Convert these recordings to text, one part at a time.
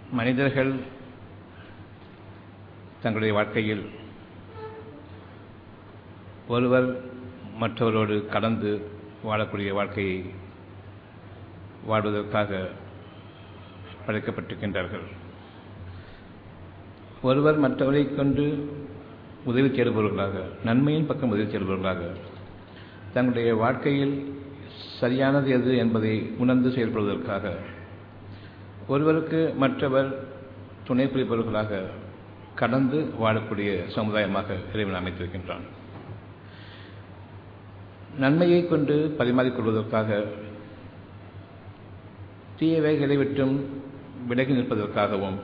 மனிதர்கள் தங்களுடைய வாழ்க்கையில் ஒருவர் மற்றவரோடு கலந்து வாழக்கூடிய வாழ்க்கையை வாழ்வதற்காக படைக்கப்பட்டிருக்கின்றார்கள் ஒருவர் மற்றவரை கொண்டு உதவி தேடுபவர்களாக நன்மையின் பக்கம் உதவி தேடுபவர்களாக தங்களுடைய வாழ்க்கையில் சரியானது எது என்பதை உணர்ந்து செயல்படுவதற்காக ஒருவருக்கு மற்றவர் துணை புரிபவர்களாக கடந்து வாழக்கூடிய சமுதாயமாக இறைவன் அமைத்திருக்கின்றான் நன்மையை கொண்டு பரிமாறிக்கொள்வதற்காக தீயவைகளை விட்டும் விலகி நிற்பதற்காகவும்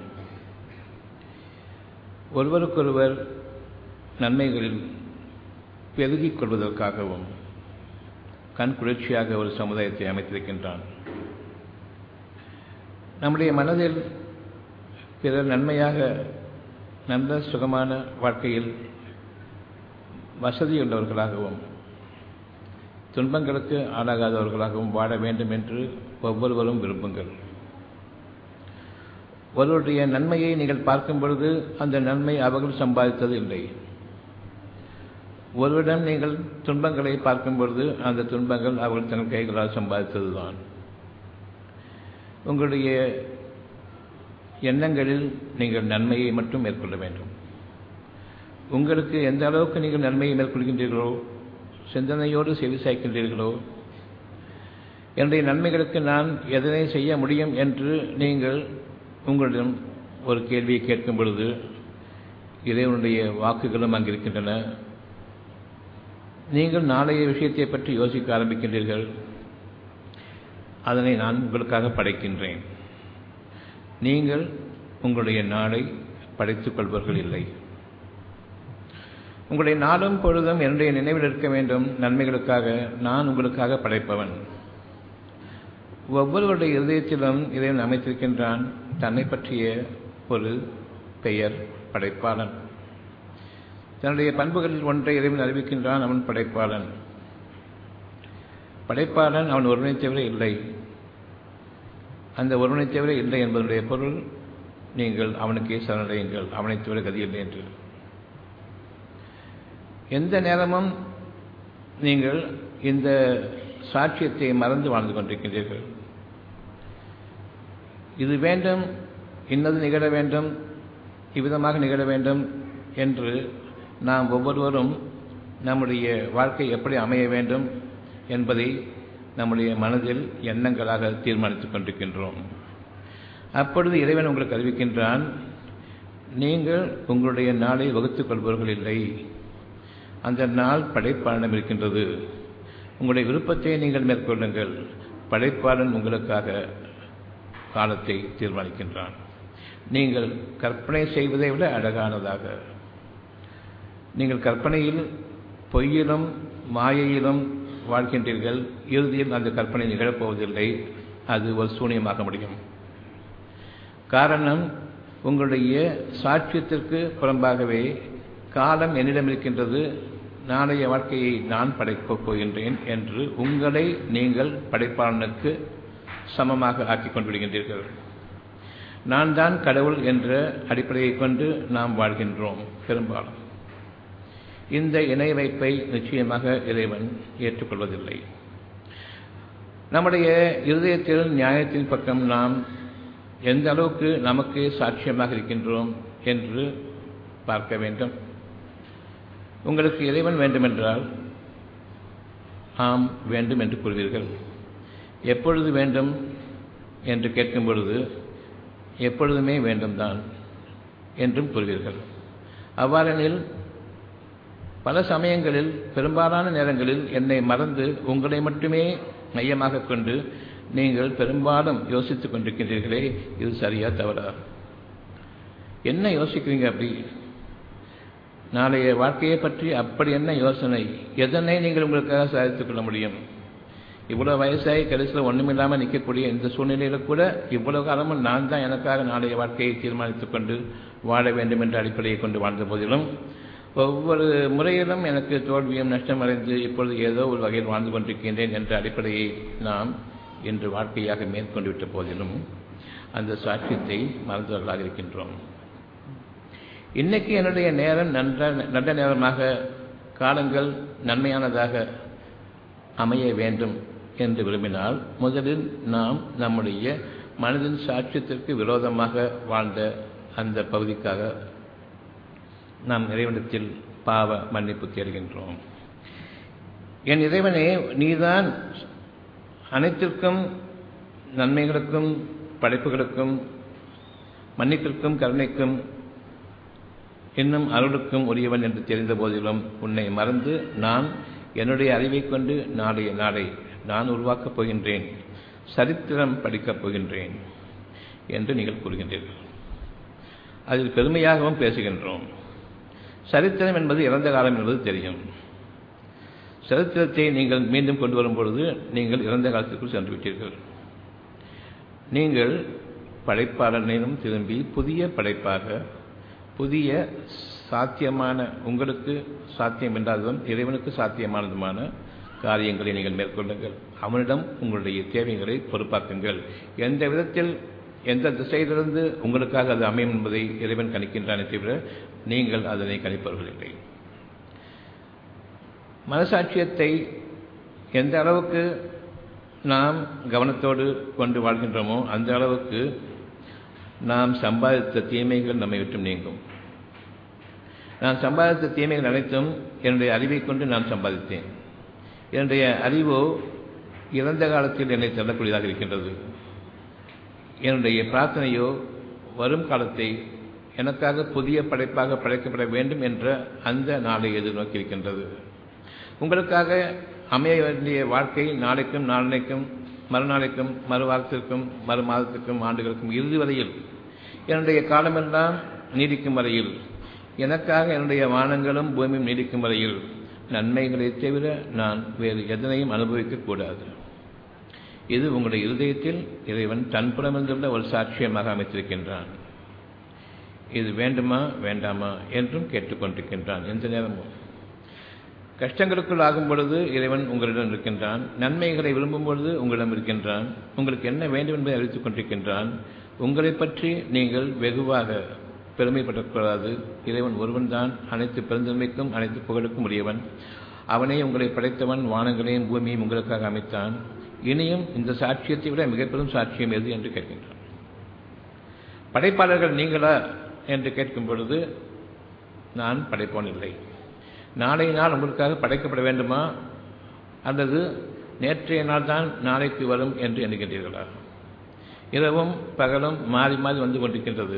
ஒருவருக்கொருவர் நன்மைகளில் பெருகிக் கொள்வதற்காகவும் கண் குளிர்ச்சியாக ஒரு சமுதாயத்தை அமைத்திருக்கின்றான் நம்முடைய மனதில் பிறர் நன்மையாக நல்ல சுகமான வாழ்க்கையில் வசதியுள்ளவர்களாகவும் துன்பங்களுக்கு ஆளாகாதவர்களாகவும் வாழ வேண்டும் என்று ஒவ்வொருவரும் விரும்புங்கள் ஒருவருடைய நன்மையை நீங்கள் பார்க்கும் பொழுது அந்த நன்மை அவர்கள் சம்பாதித்தது இல்லை ஒருவரிடம் நீங்கள் துன்பங்களை பார்க்கும் பொழுது அந்த துன்பங்கள் அவர்கள் தங்கள் கைகளால் சம்பாதித்ததுதான் உங்களுடைய எண்ணங்களில் நீங்கள் நன்மையை மட்டும் மேற்கொள்ள வேண்டும் உங்களுக்கு எந்த அளவுக்கு நீங்கள் நன்மையை மேற்கொள்கின்றீர்களோ சிந்தனையோடு செவி சாய்க்கின்றீர்களோ என்னுடைய நன்மைகளுக்கு நான் எதனை செய்ய முடியும் என்று நீங்கள் உங்களிடம் ஒரு கேள்வியை கேட்கும் பொழுது இறைவனுடைய வாக்குகளும் அங்கு இருக்கின்றன நீங்கள் நாளைய விஷயத்தை பற்றி யோசிக்க ஆரம்பிக்கின்றீர்கள் அதனை நான் உங்களுக்காக படைக்கின்றேன் நீங்கள் உங்களுடைய நாளை படைத்துக் கொள்வர்கள் இல்லை உங்களுடைய நாளும் பொழுதும் என்னுடைய நினைவில் இருக்க வேண்டும் நன்மைகளுக்காக நான் உங்களுக்காக படைப்பவன் ஒவ்வொருவருடைய இதயத்திலும் இறைவன் அமைத்திருக்கின்றான் தன்னை பற்றிய ஒரு பெயர் படைப்பாளன் தன்னுடைய பண்புகளில் ஒன்றை இறைவன் அறிவிக்கின்றான் அவன் படைப்பாளன் படைப்பாளன் அவன் ஒருவனை தவிர இல்லை அந்த ஒருவனை தவிர இல்லை என்பதனுடைய பொருள் நீங்கள் அவனுக்கே சரணடையுங்கள் அவனை தவிர கதியில்லை என்று எந்த நேரமும் நீங்கள் இந்த சாட்சியத்தை மறந்து வாழ்ந்து கொண்டிருக்கின்றீர்கள் இது வேண்டும் இன்னது நிகழ வேண்டும் இவ்விதமாக நிகழ வேண்டும் என்று நாம் ஒவ்வொருவரும் நம்முடைய வாழ்க்கை எப்படி அமைய வேண்டும் என்பதை நம்முடைய மனதில் எண்ணங்களாக தீர்மானித்துக் கொண்டிருக்கின்றோம் அப்பொழுது இறைவன் உங்களுக்கு அறிவிக்கின்றான் நீங்கள் உங்களுடைய நாளை வகுத்துக் கொள்பவர்கள் இல்லை அந்த நாள் படைப்பாளனம் இருக்கின்றது உங்களுடைய விருப்பத்தை நீங்கள் மேற்கொள்ளுங்கள் படைப்பாளன் உங்களுக்காக காலத்தை தீர்மானிக்கின்றான் நீங்கள் கற்பனை செய்வதை விட அழகானதாக நீங்கள் கற்பனையில் பொய்யிலும் மாயையிலும் வாழ்கின்றீர்கள் இறுதியில் அந்த கற்பனை நிகழப்போவதில்லை அது ஒரு சூனியமாக முடியும் காரணம் உங்களுடைய சாட்சியத்திற்கு புறம்பாகவே காலம் என்னிடம் இருக்கின்றது நாளைய வாழ்க்கையை நான் படைக்கப் போகின்றேன் என்று உங்களை நீங்கள் படைப்பாளனுக்கு சமமாக ஆக்கிக் கொண்டுவிடுகின்றீர்கள் நான் தான் கடவுள் என்ற அடிப்படையை கொண்டு நாம் வாழ்கின்றோம் பெரும்பாலும் இந்த இணை வைப்பை நிச்சயமாக இறைவன் ஏற்றுக்கொள்வதில்லை நம்முடைய இருதயத்தில் நியாயத்தின் பக்கம் நாம் எந்த அளவுக்கு நமக்கு சாட்சியமாக இருக்கின்றோம் என்று பார்க்க வேண்டும் உங்களுக்கு இறைவன் வேண்டுமென்றால் ஆம் வேண்டும் என்று கூறுவீர்கள் எப்பொழுது வேண்டும் என்று கேட்கும் பொழுது எப்பொழுதுமே வேண்டும்தான் என்றும் கூறுவீர்கள் அவ்வாறெனில் பல சமயங்களில் பெரும்பாலான நேரங்களில் என்னை மறந்து உங்களை மட்டுமே மையமாக கொண்டு நீங்கள் பெரும்பாலும் யோசித்துக் கொண்டிருக்கின்றீர்களே இது சரியா தவறா என்ன யோசிக்கிறீங்க அப்படி நாளைய வாழ்க்கையை பற்றி அப்படி என்ன யோசனை எதனை நீங்கள் உங்களுக்காக சாதித்துக் கொள்ள முடியும் இவ்வளோ வயசாகி கடைசியில் ஒன்றுமில்லாமல் நிற்கக்கூடிய இந்த சூழ்நிலையில் கூட இவ்வளவு காலமும் நான் தான் எனக்காக நாளைய வாழ்க்கையை தீர்மானித்துக் கொண்டு வாழ வேண்டும் என்ற அடிப்படையை கொண்டு வாழ்ந்த போதிலும் ஒவ்வொரு முறையிலும் எனக்கு தோல்வியும் நஷ்டம் அடைந்து இப்பொழுது ஏதோ ஒரு வகையில் வாழ்ந்து கொண்டிருக்கின்றேன் என்ற அடிப்படையை நாம் என்று வாழ்க்கையாக மேற்கொண்டு விட்ட போதிலும் அந்த சாட்சியத்தை மறந்தவர்களாக இருக்கின்றோம் இன்னைக்கு என்னுடைய நேரம் நன்ற நல்ல நேரமாக காலங்கள் நன்மையானதாக அமைய வேண்டும் என்று விரும்பினால் முதலில் நாம் நம்முடைய மனதின் சாட்சியத்திற்கு விரோதமாக வாழ்ந்த அந்த பகுதிக்காக நாம் இறைவனத்தில் பாவ மன்னிப்பு தேடுகின்றோம் என் இறைவனே நீதான் அனைத்திற்கும் நன்மைகளுக்கும் படைப்புகளுக்கும் மன்னிப்பிற்கும் கருணைக்கும் இன்னும் அருளுக்கும் உரியவன் என்று தெரிந்த போதிலும் உன்னை மறந்து நான் என்னுடைய அறிவை கொண்டு நாளைய நாளை நான் உருவாக்கப் போகின்றேன் சரித்திரம் படிக்கப் போகின்றேன் என்று நீங்கள் கூறுகின்றீர்கள் அதில் பெருமையாகவும் பேசுகின்றோம் சரித்திரம் என்பது இறந்த காலம் என்பது தெரியும் சரித்திரத்தை நீங்கள் மீண்டும் கொண்டு வரும் பொழுது நீங்கள் இறந்த காலத்திற்குள் சென்று விட்டீர்கள் நீங்கள் படைப்பாளனிடம் திரும்பி புதிய படைப்பாக புதிய சாத்தியமான உங்களுக்கு சாத்தியம் என்றாலும் இறைவனுக்கு சாத்தியமானதுமான காரியங்களை நீங்கள் மேற்கொள்ளுங்கள் அவனிடம் உங்களுடைய தேவைகளை பொறுப்பாக்குங்கள் எந்த விதத்தில் எந்த திசையிலிருந்து உங்களுக்காக அது அமையும் என்பதை இறைவன் கணிக்கின்றானே தவிர நீங்கள் அதனை கணிப்பவர்கள் இல்லை மனசாட்சியத்தை எந்த அளவுக்கு நாம் கவனத்தோடு கொண்டு வாழ்கின்றோமோ அந்த அளவுக்கு நாம் சம்பாதித்த தீமைகள் நம்மை விட்டு நீங்கும் நான் சம்பாதித்த தீமைகள் அனைத்தும் என்னுடைய அறிவை கொண்டு நான் சம்பாதித்தேன் என்னுடைய அறிவோ இறந்த காலத்தில் என்னை தள்ளக்கூடியதாக இருக்கின்றது என்னுடைய பிரார்த்தனையோ வரும் காலத்தை எனக்காக புதிய படைப்பாக படைக்கப்பட வேண்டும் என்ற அந்த நாளை எதிர்நோக்கி இருக்கின்றது உங்களுக்காக அமைய வேண்டிய வாழ்க்கை நாளைக்கும் நாளனைக்கும் மறுநாளைக்கும் மறு வாரத்திற்கும் மறு மாதத்திற்கும் ஆண்டுகளுக்கும் இறுதி வரையில் என்னுடைய காலமெல்லாம் நீடிக்கும் வரையில் எனக்காக என்னுடைய வானங்களும் பூமியும் நீடிக்கும் வரையில் நன்மைகளை தவிர நான் வேறு எதனையும் அனுபவிக்கக்கூடாது இது உங்களுடைய இருதயத்தில் இறைவன் தன்புறமிருந்துள்ள ஒரு சாட்சியமாக அமைத்திருக்கின்றான் இது வேண்டுமா வேண்டாமா என்றும் கேட்டுக்கொண்டிருக்கின்றான் எந்த நேரமும் கஷ்டங்களுக்குள் ஆகும் பொழுது இறைவன் உங்களிடம் இருக்கின்றான் நன்மைகளை விரும்பும் பொழுது உங்களிடம் இருக்கின்றான் உங்களுக்கு என்ன வேண்டும் என்பதை அறிவித்துக் கொண்டிருக்கின்றான் உங்களை பற்றி நீங்கள் வெகுவாக பெருமைப்படக்கூடாது இறைவன் ஒருவன் தான் அனைத்து பெருந்தன்மைக்கும் அனைத்து புகழுக்கும் உரியவன் அவனே உங்களை படைத்தவன் வானங்களையும் பூமியையும் உங்களுக்காக அமைத்தான் இனியும் இந்த சாட்சியத்தை விட மிகப்பெரும் சாட்சியம் எது என்று கேட்கின்றான் படைப்பாளர்கள் நீங்களா என்று கேட்கும் பொழுது நான் படைப்போன் இல்லை நாளைய நாள் உங்களுக்காக படைக்கப்பட வேண்டுமா அல்லது நேற்றைய நாள் தான் நாளைக்கு வரும் என்று எண்ணுகின்றீர்களா இரவும் பகலும் மாறி மாறி வந்து கொண்டிருக்கின்றது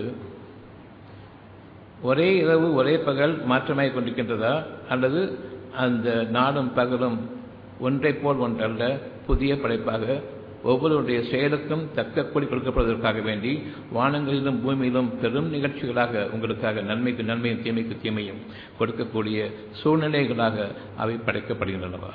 ஒரே இரவு ஒரே பகல் மாற்றமாகிக் கொண்டிருக்கின்றதா அல்லது அந்த நாளும் பகலும் ஒன்றைப் போல் ஒன்றல்ல புதிய படைப்பாக ஒவ்வொருடைய செயலுக்கும் தக்க கூலி கொடுக்கப்படுவதற்காக வேண்டி வானங்களிலும் பூமியிலும் பெரும் நிகழ்ச்சிகளாக உங்களுக்காக நன்மைக்கு நன்மையும் தீமைக்கு தீமையும் கொடுக்கக்கூடிய சூழ்நிலைகளாக அவை படைக்கப்படுகின்றனவா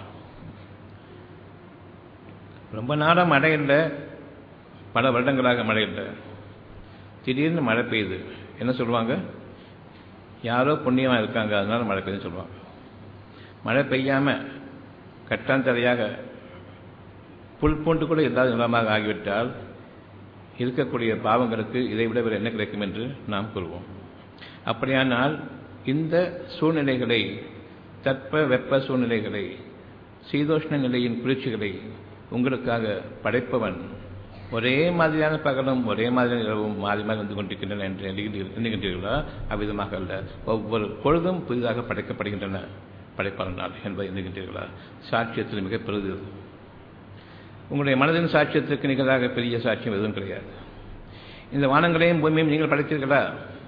ரொம்ப நாளாக மழை இல்லை பல வருடங்களாக மழை இல்லை திடீர்னு மழை பெய்யுது என்ன சொல்லுவாங்க யாரோ புண்ணியமாக இருக்காங்க அதனால மழை பெய்யுதுன்னு சொல்லுவாங்க மழை பெய்யாமல் கட்டாந்தரையாக புல் பூண்டு கூட இல்லாத நிலமாக ஆகிவிட்டால் இருக்கக்கூடிய பாவங்களுக்கு இதை விட வேறு என்ன கிடைக்கும் என்று நாம் கூறுவோம் அப்படியானால் இந்த சூழ்நிலைகளை தட்ப வெப்ப சூழ்நிலைகளை சீதோஷ்ண நிலையின் குளிர்ச்சிகளை உங்களுக்காக படைப்பவன் ஒரே மாதிரியான பகலும் ஒரே மாதிரியான இரவும் மாறி மாறி வந்து கொண்டிருக்கின்றன என்று எண்ணுகின்றீர்களா அவ்விதமாக அல்ல ஒவ்வொரு பொழுதும் புதிதாக படைக்கப்படுகின்றன படைப்பாளனால் என்பதை எண்ணுகின்றீர்களா சாட்சியத்தில் மிக பெரிது உங்களுடைய மனதின் சாட்சியத்திற்கு நிகழாக பெரிய சாட்சியம் எதுவும் கிடையாது இந்த வானங்களையும் பூமியையும் நீங்கள் படைத்தீர்களா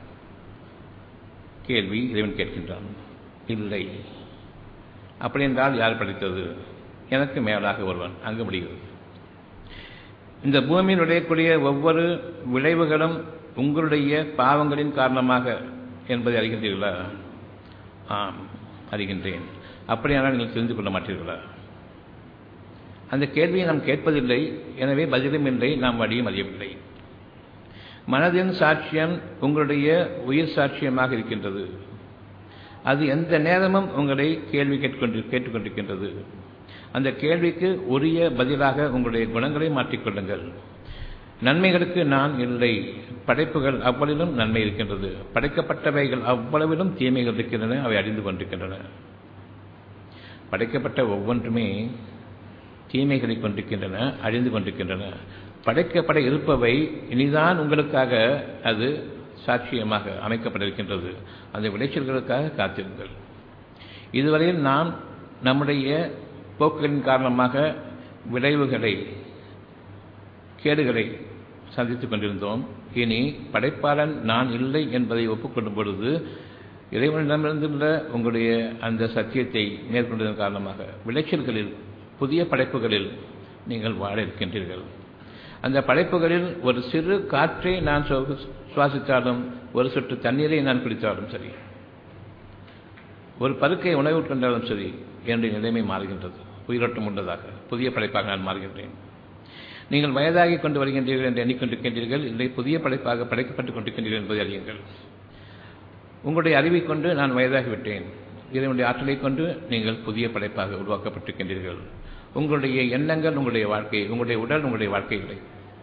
கேள்வி இறைவன் கேட்கின்றான் இல்லை அப்படி என்றால் யார் படைத்தது எனக்கு மேலாக ஒருவன் அங்கு முடிகிறது இந்த பூமியில் விளையக்கூடிய ஒவ்வொரு விளைவுகளும் உங்களுடைய பாவங்களின் காரணமாக என்பதை அறிகின்றீர்களா ஆம் அறிகின்றேன் அப்படியானால் நீங்கள் தெரிந்து கொள்ள மாட்டீர்களா அந்த கேள்வியை நாம் கேட்பதில்லை எனவே பதிலும் இல்லை நாம் வழியும் அறியவில்லை மனதின் சாட்சியம் உங்களுடைய உயிர் சாட்சியமாக இருக்கின்றது அது எந்த நேரமும் உங்களை கேள்வி கேட்டுக்கொண்டு கேட்டுக்கொண்டிருக்கின்றது அந்த கேள்விக்கு உரிய பதிலாக உங்களுடைய குணங்களை மாற்றிக்கொள்ளுங்கள் நன்மைகளுக்கு நான் இல்லை படைப்புகள் அவ்வளவிலும் நன்மை இருக்கின்றது படைக்கப்பட்டவைகள் அவ்வளவிலும் தீமைகள் இருக்கின்றன அவை அழிந்து கொண்டிருக்கின்றன படைக்கப்பட்ட ஒவ்வொன்றுமே தீமைகளை கொண்டிருக்கின்றன அழிந்து கொண்டிருக்கின்றன படைக்கப்பட இருப்பவை இனிதான் உங்களுக்காக அது சாட்சியமாக அமைக்கப்பட்டிருக்கின்றது அந்த விளைச்சல்களுக்காக காத்திருங்கள் இதுவரையில் நாம் நம்முடைய போக்குகளின் காரணமாக விளைவுகளை கேடுகளை சந்தித்துக் கொண்டிருந்தோம் இனி படைப்பாளன் நான் இல்லை என்பதை ஒப்புக்கொள்ளும் பொழுது இறைவனிடமிருந்துள்ள உங்களுடைய அந்த சத்தியத்தை மேற்கொண்டதன் காரணமாக விளைச்சல்களில் புதிய படைப்புகளில் நீங்கள் வாழ இருக்கின்றீர்கள் அந்த படைப்புகளில் ஒரு சிறு காற்றை நான் சுவாசித்தாலும் ஒரு சொட்டு தண்ணீரை நான் குடித்தாலும் சரி ஒரு பருக்கை உணவு உட்கொண்டாலும் சரி என்னுடைய நிலைமை மாறுகின்றது உயிரோட்டம் உண்டதாக புதிய படைப்பாக நான் மாறுகின்றேன் நீங்கள் வயதாகி கொண்டு வருகின்றீர்கள் என்று எண்ணிக்கொண்டிருக்கின்றீர்கள் இல்லை புதிய படைப்பாக படைக்கப்பட்டுக் கொண்டிருக்கின்றீர்கள் என்பதை அறியுங்கள் உங்களுடைய அறிவை கொண்டு நான் வயதாகிவிட்டேன் இதனுடைய ஆற்றலை கொண்டு நீங்கள் புதிய படைப்பாக உருவாக்கப்பட்டிருக்கின்றீர்கள் உங்களுடைய எண்ணங்கள் உங்களுடைய வாழ்க்கை உங்களுடைய உடல் உங்களுடைய வாழ்க்கை இல்லை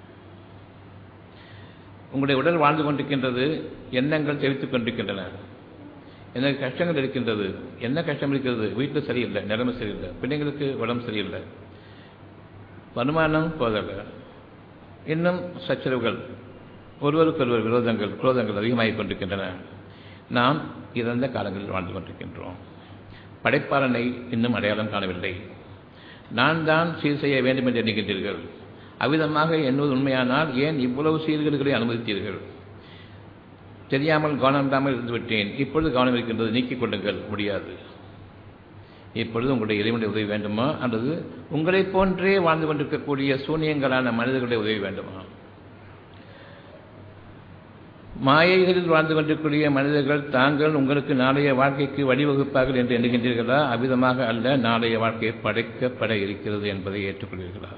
உங்களுடைய உடல் வாழ்ந்து கொண்டிருக்கின்றது எண்ணங்கள் தெரிவித்துக் கொண்டிருக்கின்றன எனக்கு கஷ்டங்கள் இருக்கின்றது என்ன கஷ்டம் இருக்கிறது வீட்டில் சரியில்லை நிலைமை சரியில்லை பிள்ளைங்களுக்கு உடம்பு சரியில்லை வருமானம் போதல இன்னும் சச்சரவுகள் ஒருவருக்கொருவர் விரோதங்கள் குரோதங்கள் அதிகமாகிக் கொண்டிருக்கின்றன நாம் இறந்த காலங்களில் வாழ்ந்து கொண்டிருக்கின்றோம் படைப்பாளனை இன்னும் அடையாளம் காணவில்லை நான் தான் சீர் செய்ய வேண்டும் என்று எண்ணுகின்றீர்கள் அவ்விதமாக எண்ணுவது உண்மையானால் ஏன் இவ்வளவு சீர்கேடுகளை அனுமதித்தீர்கள் தெரியாமல் கவனம் இல்லாமல் இருந்துவிட்டேன் இப்பொழுது கவனம் இருக்கின்றது நீக்கிக் கொள்ளுங்கள் முடியாது இப்பொழுது உங்களுடைய இறைவனுடைய உதவி வேண்டுமா அல்லது உங்களைப் போன்றே வாழ்ந்து கொண்டிருக்கக்கூடிய சூனியங்களான மனிதர்களுடைய உதவி வேண்டுமா மாயைகளில் வாழ்ந்து கொண்டிருக்கூடிய மனிதர்கள் தாங்கள் உங்களுக்கு நாளைய வாழ்க்கைக்கு வழிவகுப்பார்கள் என்று எண்ணுகின்றீர்களா அவ்விதமாக அல்ல நாளைய வாழ்க்கை படைக்கப்பட இருக்கிறது என்பதை ஏற்றுக்கொள்வீர்களா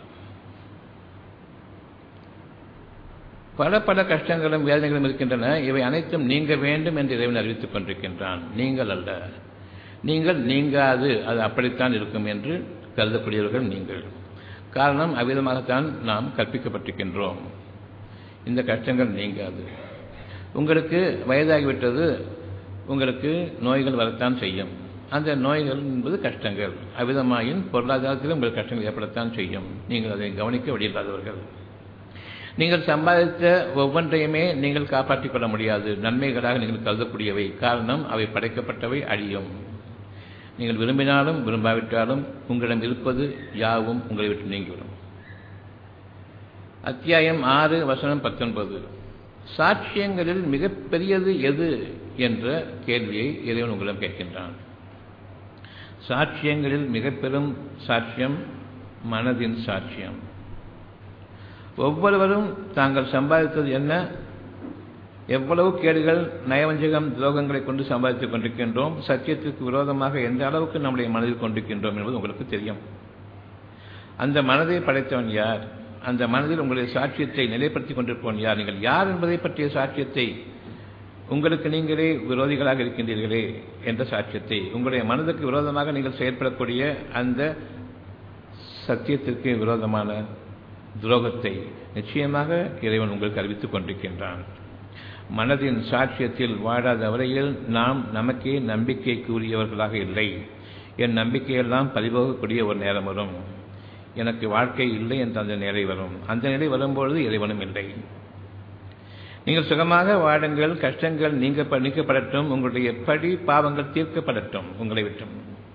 பல பல கஷ்டங்களும் வேதனைகளும் இருக்கின்றன இவை அனைத்தும் நீங்க வேண்டும் என்று இறைவன் அறிவித்துக் கொண்டிருக்கின்றான் நீங்கள் அல்ல நீங்கள் நீங்காது அது அப்படித்தான் இருக்கும் என்று கருதக்கூடியவர்கள் நீங்கள் காரணம் அவ்விதமாகத்தான் நாம் கற்பிக்கப்பட்டிருக்கின்றோம் இந்த கஷ்டங்கள் நீங்காது உங்களுக்கு வயதாகிவிட்டது உங்களுக்கு நோய்கள் வரத்தான் செய்யும் அந்த நோய்கள் என்பது கஷ்டங்கள் அவ்விதமாயின் பொருளாதாரத்திலும் உங்களுக்கு கஷ்டங்கள் ஏற்படத்தான் செய்யும் நீங்கள் அதை கவனிக்க வழியில்லாதவர்கள் நீங்கள் சம்பாதித்த ஒவ்வொன்றையுமே நீங்கள் காப்பாற்றிக் கொள்ள முடியாது நன்மைகளாக நீங்கள் கருதக்கூடியவை காரணம் அவை படைக்கப்பட்டவை அழியும் நீங்கள் விரும்பினாலும் விரும்பாவிட்டாலும் உங்களிடம் இருப்பது யாவும் உங்களை விட்டு நீங்கிவிடும் அத்தியாயம் ஆறு வசனம் பத்தொன்பது சாட்சியங்களில் மிகப்பெரியது எது என்ற கேள்வியை இறைவன் உங்களிடம் கேட்கின்றான் சாட்சியங்களில் மிக பெரும் சாட்சியம் மனதின் சாட்சியம் ஒவ்வொருவரும் தாங்கள் சம்பாதித்தது என்ன எவ்வளவு கேடுகள் நயவஞ்சகம் துரோகங்களை கொண்டு சம்பாதித்துக் கொண்டிருக்கின்றோம் சத்தியத்திற்கு விரோதமாக எந்த அளவுக்கு நம்முடைய மனதில் கொண்டிருக்கின்றோம் என்பது உங்களுக்கு தெரியும் அந்த மனதை படைத்தவன் யார் அந்த மனதில் உங்களுடைய சாட்சியத்தை நிலைப்படுத்திக் கொண்டிருப்பவன் யார் நீங்கள் யார் என்பதை பற்றிய சாட்சியத்தை உங்களுக்கு நீங்களே விரோதிகளாக இருக்கின்றீர்களே என்ற சாட்சியத்தை உங்களுடைய மனதுக்கு விரோதமாக நீங்கள் செயற்படக்கூடிய அந்த சத்தியத்திற்கு விரோதமான துரோகத்தை நிச்சயமாக இறைவன் உங்களுக்கு அறிவித்துக் கொண்டிருக்கின்றான் மனதின் சாட்சியத்தில் வாழாத வரையில் நாம் நமக்கே நம்பிக்கை கூறியவர்களாக இல்லை என் நம்பிக்கையெல்லாம் பறிபோகக்கூடிய ஒரு நேரம் வரும் எனக்கு வாழ்க்கை இல்லை என்ற அந்த நிலை வரும் அந்த நிலை வரும்பொழுது இறைவனும் இல்லை நீங்கள் சுகமாக வாடுங்கள் கஷ்டங்கள் நீங்க நீக்கப்படட்டும் உங்களுடைய படி பாவங்கள் தீர்க்கப்படட்டும் உங்களை விட்டும்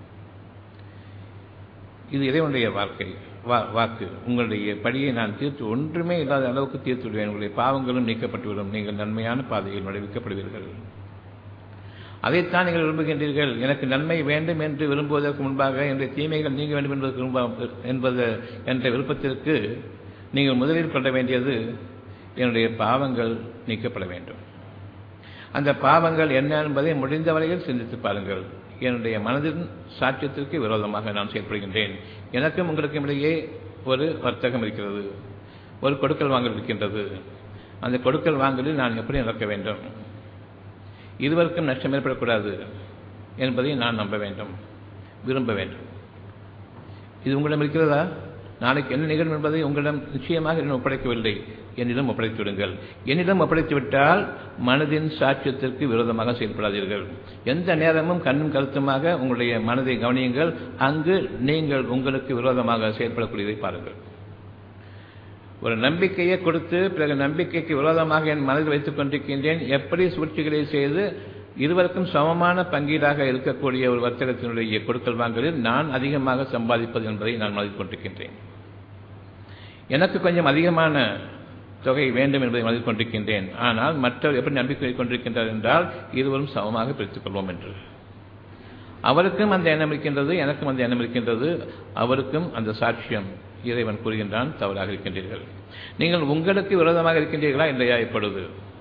இது இறைவனுடைய வாழ்க்கை வா வாக்கு உங்களுடைய படியை நான் தீர்த்து ஒன்றுமே இல்லாத அளவுக்கு தீர்த்து விடுவேன் உங்களுடைய பாவங்களும் நீக்கப்பட்டுவிடும் நீங்கள் நன்மையான பாதையில் நுழைவிக்கப்படுவீர்கள் அதைத்தான் நீங்கள் விரும்புகின்றீர்கள் எனக்கு நன்மை வேண்டும் என்று விரும்புவதற்கு முன்பாக என்னுடைய தீமைகள் நீங்க வேண்டும் என்பதற்கு விரும்ப என்பது என்ற விருப்பத்திற்கு நீங்கள் முதலில் கொள்ள வேண்டியது என்னுடைய பாவங்கள் நீக்கப்பட வேண்டும் அந்த பாவங்கள் என்ன என்பதை முடிந்த வரையில் சிந்தித்து பாருங்கள் என்னுடைய மனதின் சாட்சியத்திற்கு விரோதமாக நான் செயல்படுகின்றேன் எனக்கும் உங்களுக்கும் இடையே ஒரு வர்த்தகம் இருக்கிறது ஒரு கொடுக்கல் வாங்கல் இருக்கின்றது அந்த கொடுக்கல் வாங்கலில் நான் எப்படி நடக்க வேண்டும் இருவருக்கும் நஷ்டம் ஏற்படக்கூடாது என்பதை நான் நம்ப வேண்டும் விரும்ப வேண்டும் இது உங்களிடம் இருக்கிறதா நாளைக்கு என்ன நிகழும் என்பதை உங்களிடம் நிச்சயமாக என்னிடம் ஒப்படைக்கவில்லை என்னிடம் ஒப்படைத்து விடுங்கள் என்னிடம் ஒப்படைத்து விட்டால் மனதின் சாட்சியத்திற்கு விரோதமாக செயல்படாதீர்கள் எந்த நேரமும் கண்ணும் கருத்துமாக உங்களுடைய மனதை கவனியுங்கள் அங்கு நீங்கள் உங்களுக்கு விரோதமாக செயல்படக்கூடியதை பாருங்கள் ஒரு நம்பிக்கையை கொடுத்து பிறகு நம்பிக்கைக்கு விரோதமாக என் மனதில் வைத்துக் கொண்டிருக்கின்றேன் எப்படி சூழ்ச்சிகளை செய்து இருவருக்கும் சமமான பங்கீடாக இருக்கக்கூடிய ஒரு வர்த்தகத்தினுடைய கொடுக்கல் வாங்கலில் நான் அதிகமாக சம்பாதிப்பது என்பதை நான் மனதில் கொண்டிருக்கின்றேன் எனக்கு கொஞ்சம் அதிகமான தொகை வேண்டும் என்பதை மனதில் கொண்டிருக்கின்றேன் ஆனால் மற்றவர் எப்படி நம்பிக்கை கொண்டிருக்கின்றார் என்றால் இருவரும் சமமாக பிரித்துக் கொள்வோம் என்று அவருக்கும் அந்த எண்ணம் இருக்கின்றது எனக்கும் அந்த எண்ணம் இருக்கின்றது அவருக்கும் அந்த சாட்சியம் இறைவன் கூறுகின்றான் தவறாக இருக்கின்றீர்கள் நீங்கள் உங்களுக்கு விரோதமாக இருக்கின்றீர்களா இல்லையா இப்பொழுது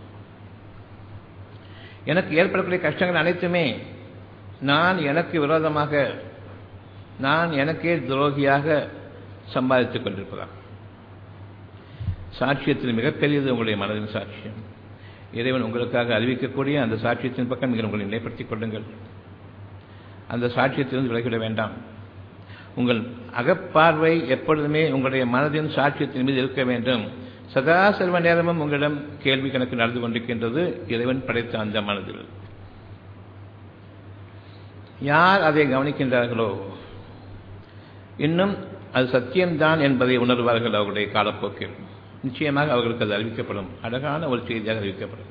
எனக்கு ஏற்படக்கூடிய கஷ்டங்கள் அனைத்துமே நான் எனக்கு விரோதமாக நான் எனக்கே துரோகியாக சம்பாதித்துக் கொண்டிருப்பதா சாட்சியத்தில் மிகப்பெரியது உங்களுடைய மனதின் சாட்சியம் இறைவன் உங்களுக்காக அறிவிக்கக்கூடிய அந்த சாட்சியத்தின் பக்கம் நீங்கள் உங்களை நிலைப்படுத்திக் கொள்ளுங்கள் அந்த சாட்சியத்திலிருந்து விலகிவிட வேண்டாம் உங்கள் அகப்பார்வை எப்பொழுதுமே உங்களுடைய மனதின் சாட்சியத்தின் மீது இருக்க வேண்டும் சதா செல்வ நேரமும் உங்களிடம் கேள்வி கணக்கு நடந்து கொண்டிருக்கின்றது இறைவன் படைத்த அந்த மனதில் யார் அதை கவனிக்கின்றார்களோ இன்னும் அது சத்தியம்தான் என்பதை உணர்வார்கள் அவர்களுடைய காலப்போக்கில் நிச்சயமாக அவர்களுக்கு அது அறிவிக்கப்படும் அழகான ஒரு செய்தியாக அறிவிக்கப்படும்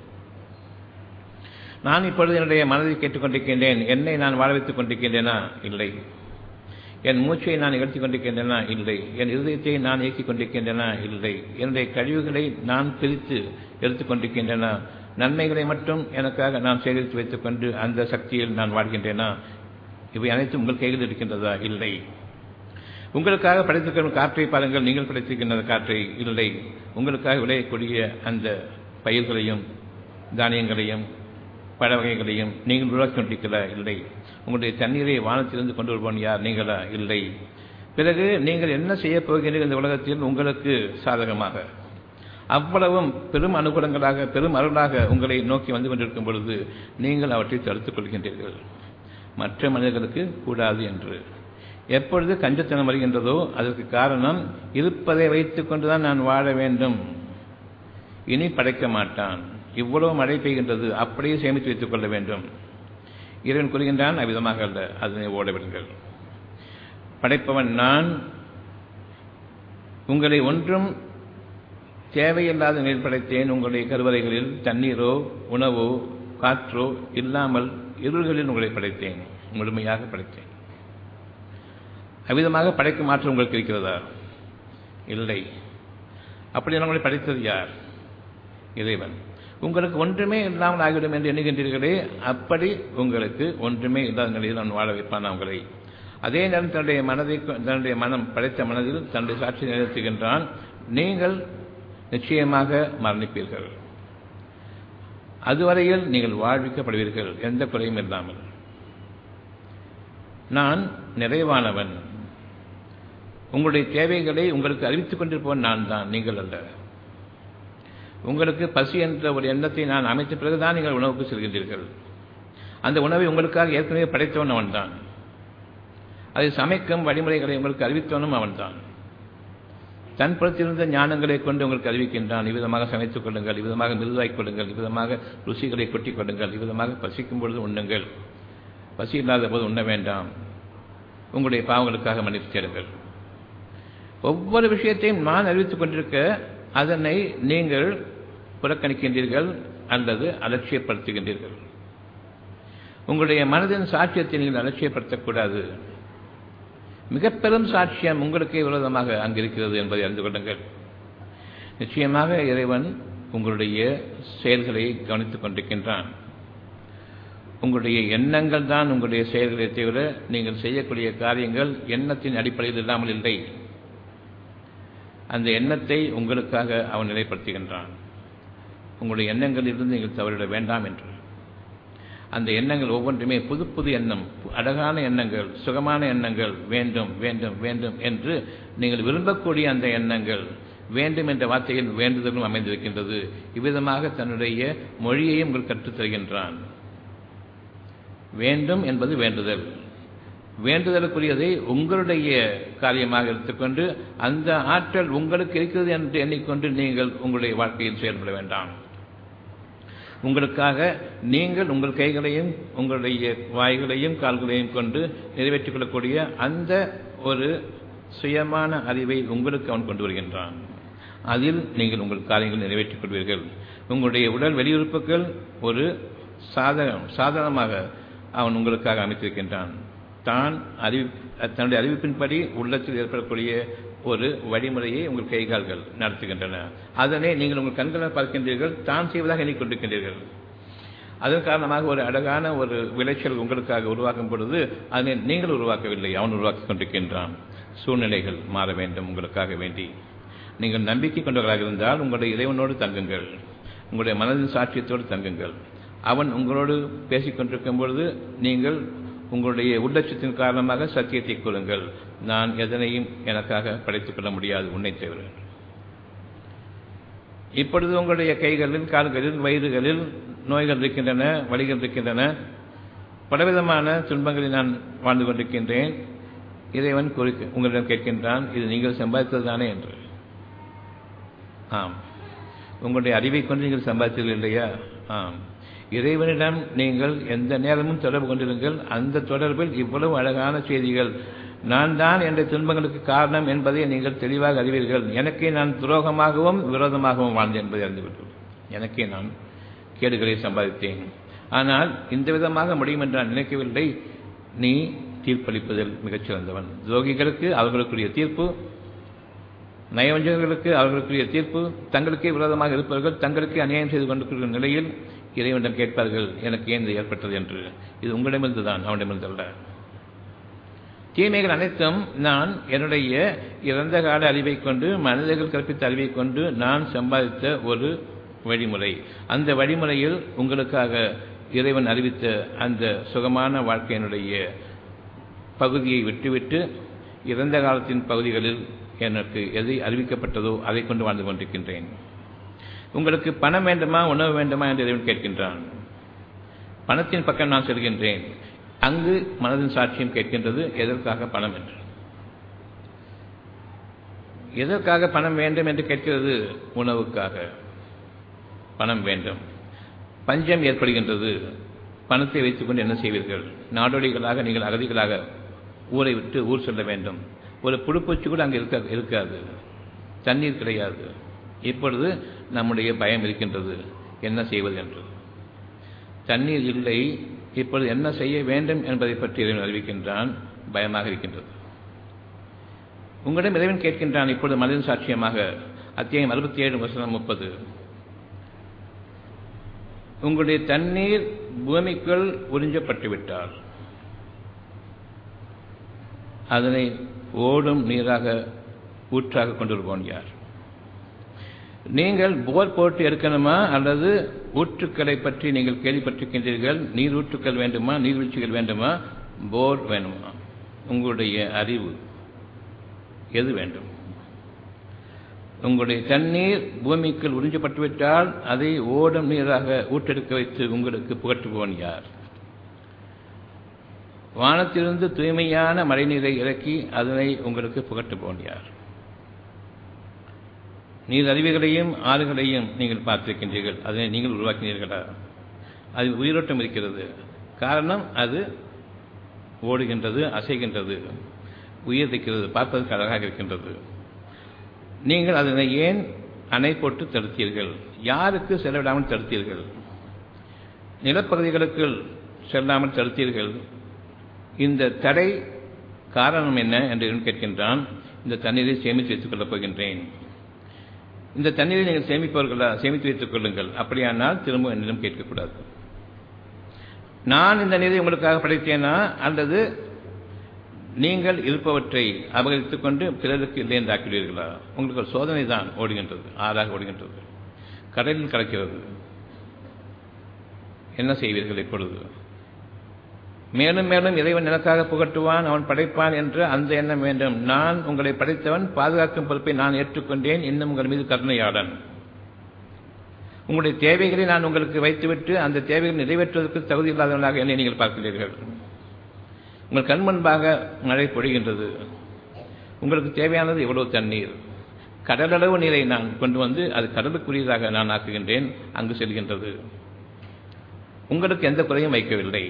நான் இப்பொழுது என்னுடைய மனதை கேட்டுக்கொண்டிருக்கின்றேன் என்னை நான் வாழ வைத்துக் கொண்டிருக்கின்றேனா இல்லை என் மூச்சை நான் நிகழ்த்தி கொண்டிருக்கின்றேனா இல்லை என் இருதயத்தை நான் இயக்கிக் கொண்டிருக்கின்றேனா இல்லை என்னுடைய கழிவுகளை நான் பிரித்து எடுத்துக் கொண்டிருக்கின்றன நன்மைகளை மட்டும் எனக்காக நான் சேகரித்து வைத்துக் கொண்டு அந்த சக்தியில் நான் வாழ்கின்றேனா இவை அனைத்தும் உங்கள் கையில் இருக்கின்றதா இல்லை உங்களுக்காக படைத்திருக்கிற காற்றை பாருங்கள் நீங்கள் படைத்திருக்கின்ற காற்றை இல்லை உங்களுக்காக விளையக்கூடிய அந்த பயிர்களையும் தானியங்களையும் பழ வகைகளையும் நீங்கள் உருவாக்கி கொண்டிருக்கிறா இல்லை உங்களுடைய தண்ணீரை வானத்திலிருந்து கொண்டு வருவோன் யார் நீங்களா இல்லை பிறகு நீங்கள் என்ன செய்யப் போகிறீர்கள் இந்த உலகத்தில் உங்களுக்கு சாதகமாக அவ்வளவும் பெரும் அனுகூலங்களாக பெரும் அருளாக உங்களை நோக்கி வந்து கொண்டிருக்கும் பொழுது நீங்கள் அவற்றை தடுத்துக் கொள்கின்றீர்கள் மற்ற மனிதர்களுக்கு கூடாது என்று எப்பொழுது கஞ்சத்தனம் வருகின்றதோ அதற்கு காரணம் இருப்பதை வைத்துக் கொண்டுதான் நான் வாழ வேண்டும் இனி படைக்க மாட்டான் இவ்வளவு மழை பெய்கின்றது அப்படியே சேமித்து வைத்துக் கொள்ள வேண்டும் இறைவன் கூறுகின்றான் அவ்விதமாக அல்ல அதனை ஓடவிடுங்கள் படைப்பவன் நான் உங்களை ஒன்றும் தேவையில்லாத நீர் படைத்தேன் உங்களுடைய கருவறைகளில் தண்ணீரோ உணவோ காற்றோ இல்லாமல் இருள்களில் உங்களை படைத்தேன் முழுமையாக படைத்தேன் அவ்விதமாக படைக்கும் மாற்றம் உங்களுக்கு இருக்கிறதா இல்லை அப்படி உங்களை படைத்தது யார் இறைவன் உங்களுக்கு ஒன்றுமே இல்லாமல் ஆகிவிடும் என்று எண்ணுகின்றீர்களே அப்படி உங்களுக்கு ஒன்றுமே இல்லாத நிலையில் நான் வாழ வைப்பான் உங்களை அதே நேரம் தன்னுடைய மனதை தன்னுடைய மனம் படைத்த மனதில் தன்னுடைய சாட்சி நிறுத்துகின்றான் நீங்கள் நிச்சயமாக மரணிப்பீர்கள் அதுவரையில் நீங்கள் வாழ்விக்கப்படுவீர்கள் எந்த குறையும் இல்லாமல் நான் நிறைவானவன் உங்களுடைய தேவைகளை உங்களுக்கு அறிவித்துக் கொண்டிருப்பவன் நான் தான் நீங்கள் அல்ல உங்களுக்கு பசி என்ற ஒரு எண்ணத்தை நான் அமைத்த பிறகுதான் நீங்கள் உணவுக்கு செல்கின்றீர்கள் அந்த உணவை உங்களுக்காக ஏற்கனவே படைத்தவன் அவன்தான் அதை சமைக்கும் வழிமுறைகளை உங்களுக்கு அறிவித்தவனும் அவன்தான் தன் புறத்திலிருந்த ஞானங்களை கொண்டு உங்களுக்கு அறிவிக்கின்றான் இவ்விதமாக சமைத்துக் கொள்ளுங்கள் இவ்விதமாக மிருதுவாய்க் கொள்ளுங்கள் இவ்விதமாக ருசிகளை கொட்டிக் கொள்ளுங்கள் இவ்விதமாக பசிக்கும் பொழுது உண்ணுங்கள் பசி இல்லாத போது உண்ண வேண்டாம் உங்களுடைய பாவங்களுக்காக மன்னித்து தேடுங்கள் ஒவ்வொரு விஷயத்தையும் நான் அறிவித்துக் கொண்டிருக்க அதனை நீங்கள் புறக்கணிக்கின்றீர்கள் அல்லது அலட்சியப்படுத்துகின்றீர்கள் உங்களுடைய மனதின் சாட்சியத்தை நீங்கள் அலட்சியப்படுத்தக்கூடாது மிக பெரும் சாட்சியம் உங்களுக்கே விரோதமாக அங்கிருக்கிறது என்பதை அறிந்து கொள்ளுங்கள் நிச்சயமாக இறைவன் உங்களுடைய செயல்களை கவனித்துக் கொண்டிருக்கின்றான் உங்களுடைய எண்ணங்கள் தான் உங்களுடைய செயல்களை தவிர நீங்கள் செய்யக்கூடிய காரியங்கள் எண்ணத்தின் அடிப்படையில் இல்லாமல் இல்லை அந்த எண்ணத்தை உங்களுக்காக அவன் நிலைப்படுத்துகின்றான் உங்களுடைய எண்ணங்களிலிருந்து நீங்கள் தவறிட வேண்டாம் என்று அந்த எண்ணங்கள் ஒவ்வொன்றுமே புது புது எண்ணம் அழகான எண்ணங்கள் சுகமான எண்ணங்கள் வேண்டும் வேண்டும் வேண்டும் என்று நீங்கள் விரும்பக்கூடிய அந்த எண்ணங்கள் வேண்டும் என்ற வார்த்தையில் வேண்டுதலும் அமைந்திருக்கின்றது இவ்விதமாக தன்னுடைய மொழியையும் உங்கள் கற்றுத் தருகின்றான் வேண்டும் என்பது வேண்டுதல் வேண்டுதலுக்குரியதை உங்களுடைய காரியமாக எடுத்துக்கொண்டு அந்த ஆற்றல் உங்களுக்கு இருக்கிறது என்று எண்ணிக்கொண்டு நீங்கள் உங்களுடைய வாழ்க்கையில் செயல்பட வேண்டாம் உங்களுக்காக நீங்கள் உங்கள் கைகளையும் உங்களுடைய வாய்களையும் கால்களையும் கொண்டு நிறைவேற்றிக் கொள்ளக்கூடிய அந்த ஒரு சுயமான அறிவை உங்களுக்கு அவன் கொண்டு வருகின்றான் அதில் நீங்கள் உங்கள் காரியங்களை நிறைவேற்றிக் கொள்வீர்கள் உங்களுடைய உடல் வெளியுறுப்புகள் ஒரு சாதகம் சாதனமாக அவன் உங்களுக்காக அமைத்திருக்கின்றான் தான் அறிவி தன்னுடைய அறிவிப்பின்படி உள்ளத்தில் ஏற்படக்கூடிய ஒரு வழிமுறையை உங்கள் கைகால்கள் நடத்துகின்றன அதனை நீங்கள் உங்கள் கண்களால் பார்க்கின்றீர்கள் தான் செய்வதாக எண்ணிக்கொண்டிருக்கின்றீர்கள் அதன் காரணமாக ஒரு அழகான ஒரு விளைச்சல் உங்களுக்காக உருவாக்கும் பொழுது அதனை நீங்கள் உருவாக்கவில்லை அவன் உருவாக்கி கொண்டிருக்கின்றான் சூழ்நிலைகள் மாற வேண்டும் உங்களுக்காக வேண்டி நீங்கள் நம்பிக்கை கொண்டவர்களாக இருந்தால் உங்களுடைய இறைவனோடு தங்குங்கள் உங்களுடைய மனதின் சாட்சியத்தோடு தங்குங்கள் அவன் உங்களோடு பேசிக் கொண்டிருக்கும் பொழுது நீங்கள் உங்களுடைய உள்ளட்சத்தின் காரணமாக சத்தியத்தை கூறுங்கள் நான் எதனையும் எனக்காக படைத்துக் கொள்ள முடியாது உன்னை தவிர இப்பொழுது உங்களுடைய கைகளில் கால்களில் வயிறுகளில் நோய்கள் இருக்கின்றன வழிகள் இருக்கின்றன பலவிதமான துன்பங்களை நான் வாழ்ந்து கொண்டிருக்கின்றேன் இறைவன் கூறி உங்களிடம் கேட்கின்றான் இது நீங்கள் சம்பாதித்தது தானே என்று ஆம் உங்களுடைய அறிவை கொண்டு நீங்கள் சம்பாதித்தீர்கள் இல்லையா ஆம் இறைவனிடம் நீங்கள் எந்த நேரமும் தொடர்பு கொண்டிருங்கள் அந்த தொடர்பில் இவ்வளவு அழகான செய்திகள் நான் தான் என்ற துன்பங்களுக்கு காரணம் என்பதை நீங்கள் தெளிவாக அறிவீர்கள் எனக்கே நான் துரோகமாகவும் விரோதமாகவும் வாழ்ந்தேன் என்பதை அறிந்துவிட்டோம் எனக்கே நான் கேடுகளை சம்பாதித்தேன் ஆனால் இந்த விதமாக முடியும் என்று நான் நினைக்கவில்லை நீ தீர்ப்பளிப்பதில் மிகச்சிறந்தவன் துரோகிகளுக்கு அவர்களுக்குரிய தீர்ப்பு நயவஞ்சகர்களுக்கு அவர்களுக்குரிய தீர்ப்பு தங்களுக்கே விரோதமாக இருப்பவர்கள் தங்களுக்கே அநியாயம் செய்து கொண்டிருக்கிற நிலையில் இறைவனிடம் கேட்பார்கள் எனக்கு ஏன் இது ஏற்பட்டது என்று இது உங்களிடமிருந்து தான் அவனிடமிருந்து அல்ல தீமைகள் அனைத்தும் நான் என்னுடைய இறந்த கால அறிவை கொண்டு மனிதர்கள் கற்பித்த அறிவை கொண்டு நான் சம்பாதித்த ஒரு வழிமுறை அந்த வழிமுறையில் உங்களுக்காக இறைவன் அறிவித்த அந்த சுகமான வாழ்க்கையினுடைய பகுதியை விட்டுவிட்டு இறந்த காலத்தின் பகுதிகளில் எனக்கு எது அறிவிக்கப்பட்டதோ அதை கொண்டு வாழ்ந்து கொண்டிருக்கின்றேன் உங்களுக்கு பணம் வேண்டுமா உணவு வேண்டுமா என்று இறைவன் கேட்கின்றான் பணத்தின் பக்கம் நான் செல்கின்றேன் அங்கு மனதின் சாட்சியம் கேட்கின்றது எதற்காக பணம் என்று எதற்காக பணம் வேண்டும் என்று கேட்கிறது உணவுக்காக பணம் வேண்டும் பஞ்சம் ஏற்படுகின்றது பணத்தை வைத்துக்கொண்டு என்ன செய்வீர்கள் நாடோடிகளாக நீங்கள் அகதிகளாக ஊரை விட்டு ஊர் செல்ல வேண்டும் ஒரு புழுப்பூச்சி கூட அங்கே இருக்க இருக்காது தண்ணீர் கிடையாது இப்பொழுது நம்முடைய பயம் இருக்கின்றது என்ன செய்வது என்று தண்ணீர் இல்லை இப்பொழுது என்ன செய்ய வேண்டும் என்பதை பற்றி இறைவன் அறிவிக்கின்றான் பயமாக இருக்கின்றது உங்களிடம் இறைவன் கேட்கின்றான் இப்பொழுது மனிதன் சாட்சியமாக அத்தியாயம் அறுபத்தி ஏழு வசனம் முப்பது உங்களுடைய தண்ணீர் பூமிக்குள் உறிஞ்சப்பட்டு விட்டால் அதனை ஓடும் நீராக ஊற்றாக கொண்டிருப்போன் யார் நீங்கள் போர் போட்டு எடுக்கணுமா அல்லது ஊற்றுக்களை பற்றி நீங்கள் கேள்விப்பட்டிருக்கின்றீர்கள் நீர் ஊற்றுக்கள் வேண்டுமா நீர்வீழ்ச்சிகள் வேண்டுமா போர் வேணுமா உங்களுடைய அறிவு எது வேண்டும் உங்களுடைய தண்ணீர் பூமிக்குள் உறிஞ்சப்பட்டுவிட்டால் அதை ஓடும் நீராக ஊற்றெடுக்க வைத்து உங்களுக்கு புகட்டுபவன் யார் வானத்திலிருந்து தூய்மையான மழைநீரை இறக்கி அதனை உங்களுக்கு புகட்டுபவன் யார் நீர் அருவிகளையும் ஆறுகளையும் நீங்கள் பார்த்திருக்கின்றீர்கள் அதனை நீங்கள் உருவாக்கினீர்களா அது உயிரோட்டம் இருக்கிறது காரணம் அது ஓடுகின்றது அசைகின்றது உயிர் இருக்கிறது பார்ப்பதற்கு அழகாக இருக்கின்றது நீங்கள் அதனை ஏன் அணை போட்டு தடுத்தீர்கள் யாருக்கு செல்லவிடாமல் தடுத்தீர்கள் நிலப்பகுதிகளுக்குள் செல்லாமல் தடுத்தீர்கள் இந்த தடை காரணம் என்ன என்று கேட்கின்றான் இந்த தண்ணீரை சேமித்து வைத்துக் கொள்ளப் போகின்றேன் இந்த தண்ணீரை நீங்கள் சேமிப்பவர்களா சேமித்து வைத்துக் கொள்ளுங்கள் அப்படியானால் திரும்ப என்னிடம் கேட்கக்கூடாது நான் இந்த நீரை உங்களுக்காக படைத்தேனா அல்லது நீங்கள் இருப்பவற்றை அபகரித்துக் கொண்டு பிறருக்கு இல்லை என்று ஆக்கிடுவீர்களா உங்களுக்கு ஒரு சோதனை தான் ஓடுகின்றது ஆறாக ஓடுகின்றது கடலில் கலக்கிறது என்ன செய்வீர்கள் இப்பொழுது மேலும் மேலும் இறைவன் எனக்காக புகட்டுவான் அவன் படைப்பான் என்று அந்த எண்ணம் வேண்டும் நான் உங்களை படைத்தவன் பாதுகாக்கும் பொறுப்பை நான் ஏற்றுக்கொண்டேன் இன்னும் உங்கள் மீது கருணையாளன் உங்களுடைய தேவைகளை நான் உங்களுக்கு வைத்துவிட்டு அந்த தேவைகளை நிறைவேற்றுவதற்கு தகுதி இல்லாதவனாக என்னை நீங்கள் பார்க்கிறீர்கள் உங்கள் கண் முன்பாக மழை பொழிகின்றது உங்களுக்கு தேவையானது எவ்வளவு தண்ணீர் கடலளவு நீரை நான் கொண்டு வந்து அது கடலுக்குரியதாக நான் ஆக்குகின்றேன் அங்கு செல்கின்றது உங்களுக்கு எந்த குறையும் வைக்கவில்லை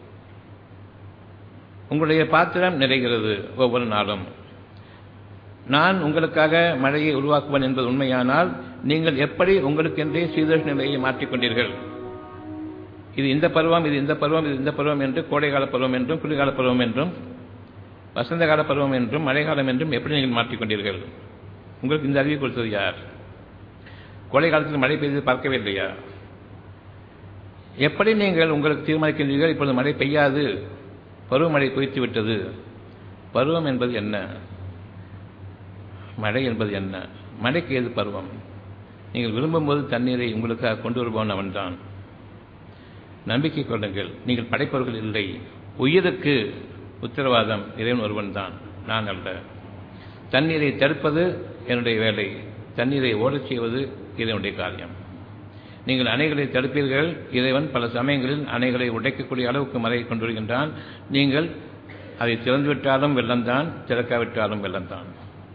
உங்களுடைய பாத்திரம் நிறைகிறது ஒவ்வொரு நாளும் நான் உங்களுக்காக மழையை உருவாக்குவேன் என்பது உண்மையானால் நீங்கள் எப்படி உங்களுக்கென்றே சீதோஷ நிலையை மாற்றிக்கொண்டீர்கள் இது இந்த பருவம் இது இந்த பருவம் இது இந்த பருவம் என்று கோடைகால பருவம் என்றும் குளிர்கால பருவம் என்றும் வசந்த கால பருவம் என்றும் மழைக்காலம் என்றும் எப்படி நீங்கள் மாற்றிக்கொண்டீர்கள் உங்களுக்கு இந்த அறிவை கொடுத்தது யார் கோடை காலத்தில் மழை பெய்து பார்க்கவே இல்லையா எப்படி நீங்கள் உங்களுக்கு தீர்மானிக்கின்றீர்கள் இப்பொழுது மழை பெய்யாது பருவமழை பொய்த்து விட்டது பருவம் என்பது என்ன மழை என்பது என்ன மழைக்கு ஏது பருவம் நீங்கள் விரும்பும்போது தண்ணீரை உங்களுக்காக கொண்டு வருபவன் அவன்தான் நம்பிக்கை கொள்ளுங்கள் நீங்கள் படைப்பவர்கள் இல்லை உயிருக்கு உத்தரவாதம் இறைவன் ஒருவன் தான் நான் அல்ல தண்ணீரை தடுப்பது என்னுடைய வேலை தண்ணீரை ஓடச் செய்வது இதனுடைய காரியம் நீங்கள் அணைகளை தடுப்பீர்கள் இறைவன் பல சமயங்களில் அணைகளை உடைக்கக்கூடிய அளவுக்கு மழையை கொண்டு வருகின்றான் நீங்கள் அதை திறந்துவிட்டாலும் வெள்ளம்தான் திறக்காவிட்டாலும் வெள்ளம்தான்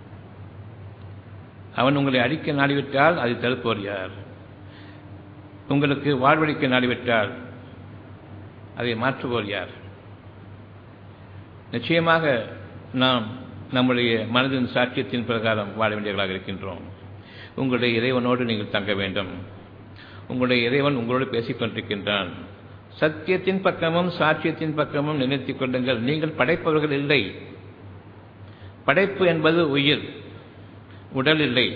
அவன் உங்களை அழிக்க நாடிவிட்டால் அதை தடுப்பவர் யார் உங்களுக்கு வாழ்வழிக்க நாடிவிட்டால் அதை மாற்றுவோர் யார் நிச்சயமாக நாம் நம்முடைய மனதின் சாட்சியத்தின் பிரகாரம் வாழ வேண்டியவர்களாக இருக்கின்றோம் உங்களுடைய இறைவனோடு நீங்கள் தங்க வேண்டும் உங்களுடைய இறைவன் உங்களோடு பேசிக் கொண்டிருக்கின்றான் சத்தியத்தின் பக்கமும் சாட்சியத்தின் பக்கமும் நினைத்துக் கொள்ளுங்கள் நீங்கள் படைப்பவர்கள் இல்லை படைப்பு என்பது உயிர் உடல் இல்லை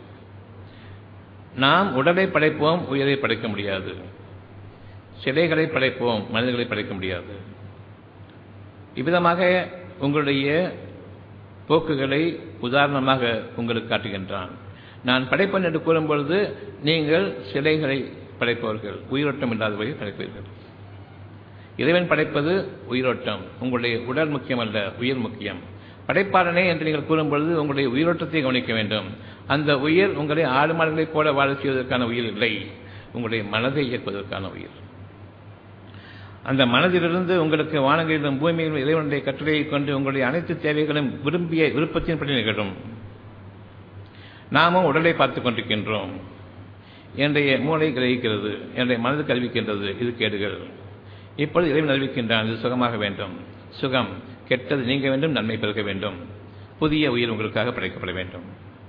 நாம் உடலை படைப்போம் உயிரை படைக்க முடியாது சிலைகளை படைப்போம் மனிதர்களை படைக்க முடியாது இவ்விதமாக உங்களுடைய போக்குகளை உதாரணமாக உங்களுக்கு காட்டுகின்றான் நான் படைப்பன் என்று கூறும்பொழுது நீங்கள் சிலைகளை படைப்பவர்கள் உயிரோட்டம் இல்லாதவரை படைப்பீர்கள் இறைவன் படைப்பது உயிரோட்டம் உங்களுடைய உடல் முக்கியம் அல்ல உயிர் முக்கியம் படைப்பாளனே என்று நீங்கள் கூறும்பொழுது உங்களுடைய உயிரோட்டத்தை கவனிக்க வேண்டும் அந்த உயிர் உங்களை ஆடு மாடுகளைப் போல வாழ செய்வதற்கான உயிர் இல்லை உங்களுடைய மனதை இயக்குவதற்கான உயிர் அந்த மனதிலிருந்து உங்களுக்கு வானங்களிலும் பூமியிலும் இறைவனுடைய கட்டளையை கொண்டு உங்களுடைய அனைத்து தேவைகளும் விரும்பிய விருப்பத்தின்படி நிகழும் நாமும் உடலை பார்த்துக் கொண்டிருக்கின்றோம் என்னுடைய மூளை கிரகிக்கிறது என்னுடைய மனது அறிவிக்கின்றது இது கேடுகள் இப்பொழுது இறைவன் அறிவிக்கின்றான் இது சுகமாக வேண்டும் சுகம் கெட்டது நீங்க வேண்டும் நன்மை பெருக வேண்டும் புதிய உயிர் உங்களுக்காக படைக்கப்பட வேண்டும்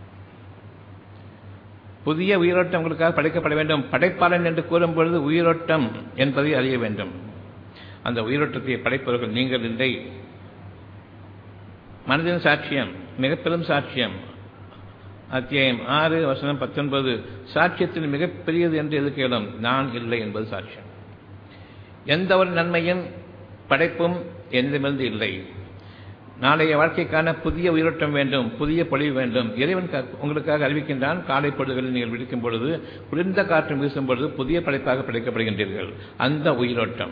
புதிய உயிரோட்டம் உங்களுக்காக படைக்கப்பட வேண்டும் படைப்பாளன் என்று கூறும்பொழுது உயிரோட்டம் என்பதை அறிய வேண்டும் அந்த உயிரோட்டத்தை படைப்பவர்கள் நீங்கள் இல்லை மனதின் சாட்சியம் மிக பெரும் சாட்சியம் அத்தியாயம் ஆறு வசனம் பத்தொன்பது சாட்சியத்தில் மிகப்பெரியது என்று எது கேளும் நான் இல்லை என்பது சாட்சியம் எந்த ஒரு நன்மையும் படைப்பும் என்னிடமிருந்து இல்லை நாளைய வாழ்க்கைக்கான புதிய உயிரோட்டம் வேண்டும் புதிய பொழிவு வேண்டும் இறைவன் உங்களுக்காக அறிவிக்கின்றான் காலை பொழுதுகளில் நீங்கள் விடுக்கும் பொழுது குளிர்ந்த காற்று வீசும் பொழுது புதிய படைப்பாக படைக்கப்படுகின்றீர்கள் அந்த உயிரோட்டம்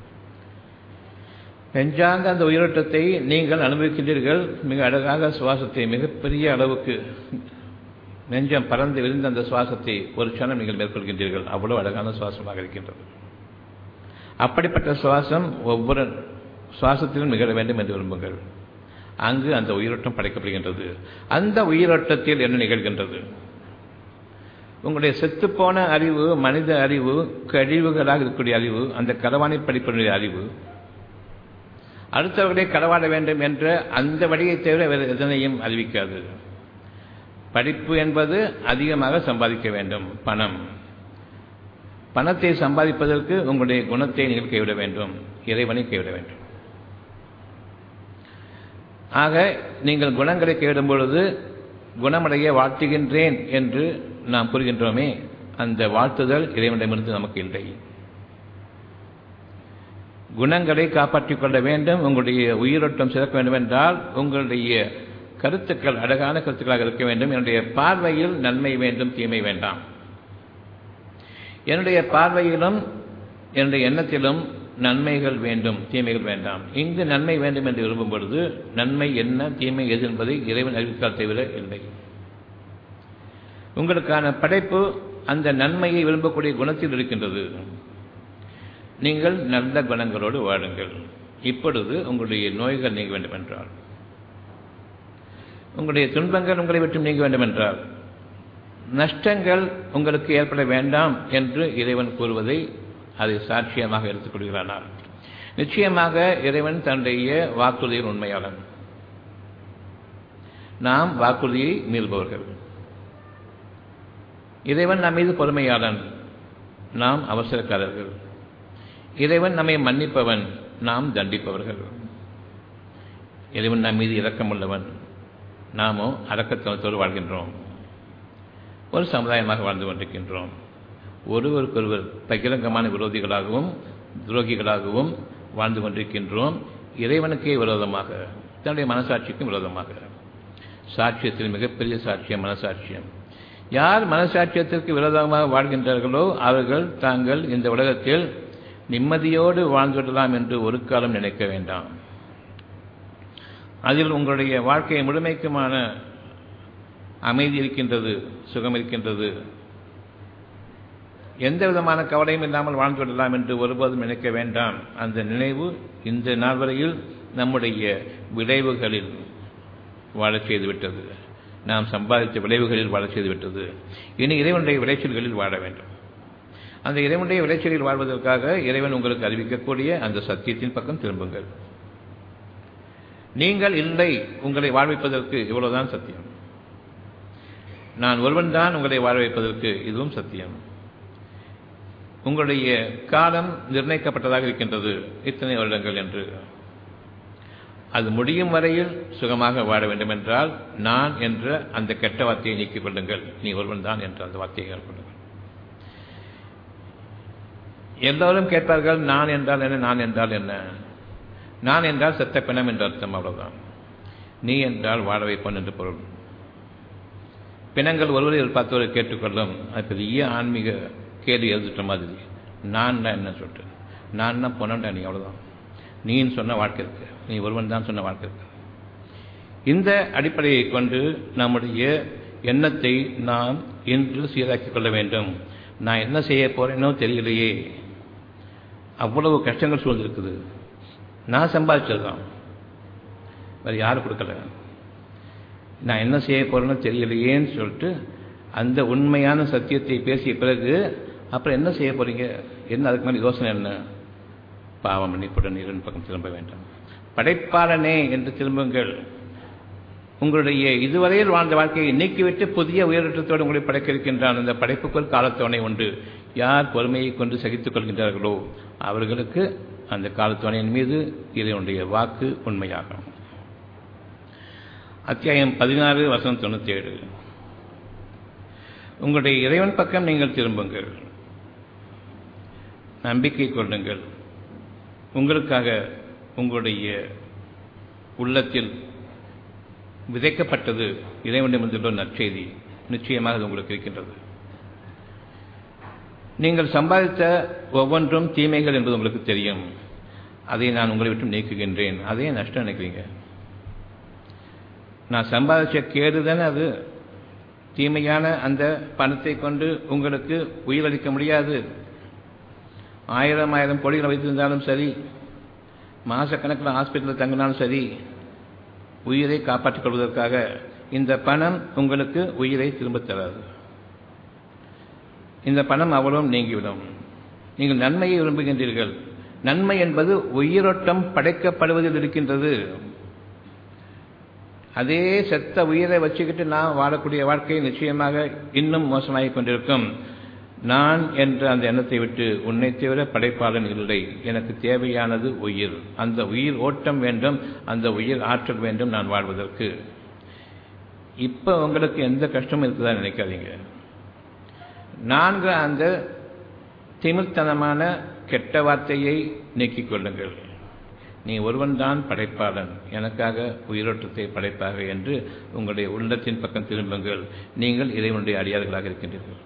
நெஞ்சாங்க அந்த உயிரோட்டத்தை நீங்கள் அனுபவிக்கின்றீர்கள் மிக அழகாக சுவாசத்தை மிகப்பெரிய அளவுக்கு நெஞ்சம் பறந்து விரிந்த அந்த சுவாசத்தை ஒரு க்ஷணம் நீங்கள் மேற்கொள்கின்றீர்கள் அவ்வளவு அழகான சுவாசமாக இருக்கின்றது அப்படிப்பட்ட சுவாசம் ஒவ்வொரு சுவாசத்திலும் நிகழ வேண்டும் என்று விரும்புங்கள் அங்கு அந்த உயிரோட்டம் படைக்கப்படுகின்றது அந்த உயிரோட்டத்தில் என்ன நிகழ்கின்றது உங்களுடைய செத்துப்போன அறிவு மனித அறிவு கழிவுகளாக இருக்கக்கூடிய அறிவு அந்த களவாணி படிப்பினுடைய அறிவு அடுத்தவர்களை களவாட வேண்டும் என்ற அந்த வழியை தவிர வேறு எதனையும் அறிவிக்காது படிப்பு என்பது அதிகமாக சம்பாதிக்க வேண்டும் பணம் பணத்தை சம்பாதிப்பதற்கு உங்களுடைய குணத்தை நீங்கள் கைவிட வேண்டும் இறைவனை கைவிட வேண்டும் ஆக நீங்கள் குணங்களை கைவிடும் பொழுது குணமடைய வாழ்த்துகின்றேன் என்று நாம் கூறுகின்றோமே அந்த வாழ்த்துதல் இறைவனிடமிருந்து நமக்கு இல்லை குணங்களை காப்பாற்றிக் கொள்ள வேண்டும் உங்களுடைய உயிரோட்டம் சிறக்க வேண்டும் என்றால் உங்களுடைய கருத்துக்கள் அழகான கருத்துக்களாக இருக்க வேண்டும் என்னுடைய பார்வையில் நன்மை வேண்டும் தீமை வேண்டாம் என்னுடைய பார்வையிலும் என்னுடைய எண்ணத்திலும் நன்மைகள் வேண்டும் தீமைகள் வேண்டாம் இங்கு நன்மை வேண்டும் என்று விரும்பும் பொழுது நன்மை என்ன தீமை எது என்பதை இறைவன் அறிவித்தால் தவிர இல்லை உங்களுக்கான படைப்பு அந்த நன்மையை விரும்பக்கூடிய குணத்தில் இருக்கின்றது நீங்கள் நல்ல குணங்களோடு வாழுங்கள் இப்பொழுது உங்களுடைய நோய்கள் நீங்க வேண்டும் என்றால் உங்களுடைய துன்பங்கள் உங்களை விட்டு நீங்க வேண்டும் என்றால் நஷ்டங்கள் உங்களுக்கு ஏற்பட வேண்டாம் என்று இறைவன் கூறுவதை அதை சாட்சியமாக எடுத்துக்கொள்கிறானால் நிச்சயமாக இறைவன் தன்னுடைய வாக்குறுதியின் உண்மையாளன் நாம் வாக்குறுதியை மீறுபவர்கள் இறைவன் நம் மீது பொறுமையாளன் நாம் அவசரக்காரர்கள் இறைவன் நம்மை மன்னிப்பவன் நாம் தண்டிப்பவர்கள் இறைவன் நம் மீது இரக்கமுள்ளவன் நாமோ அரக்கத்தனத்தோடு வாழ்கின்றோம் ஒரு சமுதாயமாக வாழ்ந்து கொண்டிருக்கின்றோம் ஒருவருக்கொருவர் பகிரங்கமான விரோதிகளாகவும் துரோகிகளாகவும் வாழ்ந்து கொண்டிருக்கின்றோம் இறைவனுக்கே விரோதமாக தன்னுடைய மனசாட்சிக்கும் விரோதமாக சாட்சியத்தில் மிகப்பெரிய சாட்சியம் மனசாட்சியம் யார் மனசாட்சியத்திற்கு விரோதமாக வாழ்கின்றார்களோ அவர்கள் தாங்கள் இந்த உலகத்தில் நிம்மதியோடு வாழ்ந்துவிடலாம் என்று ஒரு காலம் நினைக்க வேண்டாம் அதில் உங்களுடைய வாழ்க்கை முழுமைக்குமான அமைதி இருக்கின்றது சுகம் இருக்கின்றது எந்த விதமான கவலையும் இல்லாமல் வாழ்ந்து விடலாம் என்று ஒருபோதும் நினைக்க வேண்டாம் அந்த நினைவு இந்த நாள் வரையில் நம்முடைய விளைவுகளில் வாழச் செய்துவிட்டது நாம் சம்பாதித்த விளைவுகளில் வாழச் செய்துவிட்டது இனி இறைவனுடைய விளைச்சல்களில் வாழ வேண்டும் அந்த இறைவனுடைய விளைச்சலில் வாழ்வதற்காக இறைவன் உங்களுக்கு அறிவிக்கக்கூடிய அந்த சத்தியத்தின் பக்கம் திரும்புங்கள் நீங்கள் இல்லை உங்களை வாழ்விப்பதற்கு இவ்வளவுதான் சத்தியம் நான் ஒருவன் தான் உங்களை வாழ வைப்பதற்கு இதுவும் சத்தியம் உங்களுடைய காலம் நிர்ணயிக்கப்பட்டதாக இருக்கின்றது இத்தனை வருடங்கள் என்று அது முடியும் வரையில் சுகமாக வாழ வேண்டும் என்றால் நான் என்ற அந்த கெட்ட வார்த்தையை நீக்கிக் கொள்ளுங்கள் நீ ஒருவன் தான் என்ற அந்த வார்த்தையை கொள்ளுங்கள் எல்லோரும் கேட்பார்கள் நான் என்றால் என்ன நான் என்றால் என்ன நான் என்றால் செத்த பிணம் என்ற அர்த்தம் அவ்வளவுதான் நீ என்றால் வாழ வைப்பன் என்று பொருள் பிணங்கள் ஒருவரை பார்த்தவரை கேட்டுக்கொள்ளும் அது பெரிய ஆன்மீக கேள்வி எழுதிட்ட மாதிரி நான் என்ன சொல்லிட்டு நான் பொண்ணண்டா நீ அவ்வளோதான் நீன்னு சொன்ன வாழ்க்கை இருக்கு நீ ஒருவன் தான் சொன்ன வாழ்க்கை இருக்கு இந்த அடிப்படையை கொண்டு நம்முடைய எண்ணத்தை நாம் இன்று சீராக்கிக் கொள்ள வேண்டும் நான் என்ன செய்ய போறேனோ தெரியலையே அவ்வளவு கஷ்டங்கள் சூழ்ந்திருக்குது நான் சம்பாதிச்சது தான் வேறு யாரும் கொடுக்கல நான் என்ன செய்ய போறேன்னு தெரியலையேன்னு சொல்லிட்டு அந்த உண்மையான சத்தியத்தை பேசிய பிறகு அப்புறம் என்ன செய்ய போறீங்க என்ன அதுக்கு மேலே யோசனை என்ன பாவம் மன்னிப்புடன் இரண் பக்கம் திரும்ப வேண்டாம் படைப்பாளனே என்று திரும்புங்கள் உங்களுடைய இதுவரையில் வாழ்ந்த வாழ்க்கையை நீக்கிவிட்டு புதிய உயரற்றத்தோடு உங்களை படைக்க இருக்கின்றான் அந்த படைப்புக்குள் காலத்தோணை உண்டு யார் பொறுமையை கொண்டு சகித்துக் கொள்கின்றார்களோ அவர்களுக்கு அந்த காலத்தோணையின் மீது இதனுடைய வாக்கு உண்மையாகும் அத்தியாயம் பதினாறு வசனம் தொண்ணூற்றி ஏழு உங்களுடைய இறைவன் பக்கம் நீங்கள் திரும்புங்கள் நம்பிக்கை கொள்ளுங்கள் உங்களுக்காக உங்களுடைய உள்ளத்தில் விதைக்கப்பட்டது இறைவனிடமிருந்துள்ள நற்செய்தி நிச்சயமாக அது உங்களுக்கு இருக்கின்றது நீங்கள் சம்பாதித்த ஒவ்வொன்றும் தீமைகள் என்பது உங்களுக்கு தெரியும் அதை நான் உங்களை விட்டு நீக்குகின்றேன் அதே நஷ்டம் நினைக்கிறீங்க நான் சம்பாதிச்ச கேடு தானே அது தீமையான அந்த பணத்தை கொண்டு உங்களுக்கு உயிரளிக்க முடியாது ஆயிரம் ஆயிரம் கோடிகளை வைத்திருந்தாலும் சரி மாதக்கணக்கில் ஹாஸ்பிட்டலில் தங்கினாலும் சரி உயிரை காப்பாற்றிக் கொள்வதற்காக இந்த பணம் உங்களுக்கு உயிரை திரும்பத் தராது இந்த பணம் அவ்வளவும் நீங்கிவிடும் நீங்கள் நன்மையை விரும்புகின்றீர்கள் நன்மை என்பது உயிரோட்டம் படைக்கப்படுவதில் இருக்கின்றது அதே செத்த உயிரை வச்சுக்கிட்டு நான் வாழக்கூடிய வாழ்க்கை நிச்சயமாக இன்னும் மோசமாகிக் கொண்டிருக்கும் நான் என்ற அந்த எண்ணத்தை விட்டு உன்னை தவிர படைப்பாளன் இல்லை எனக்கு தேவையானது உயிர் அந்த உயிர் ஓட்டம் வேண்டும் அந்த உயிர் ஆற்றல் வேண்டும் நான் வாழ்வதற்கு இப்போ உங்களுக்கு எந்த கஷ்டமும் இருக்குதா நினைக்காதீங்க நான்கு அந்த திமிர்த்தனமான கெட்ட வார்த்தையை நீக்கிக் கொள்ளுங்கள் நீ ஒருவன் தான் படைப்பாளன் எனக்காக உயிரோட்டத்தை படைப்பாக என்று உங்களுடைய உள்ளத்தின் பக்கம் திரும்புங்கள் நீங்கள் இறைவனுடைய அடியார்களாக இருக்கின்றீர்கள்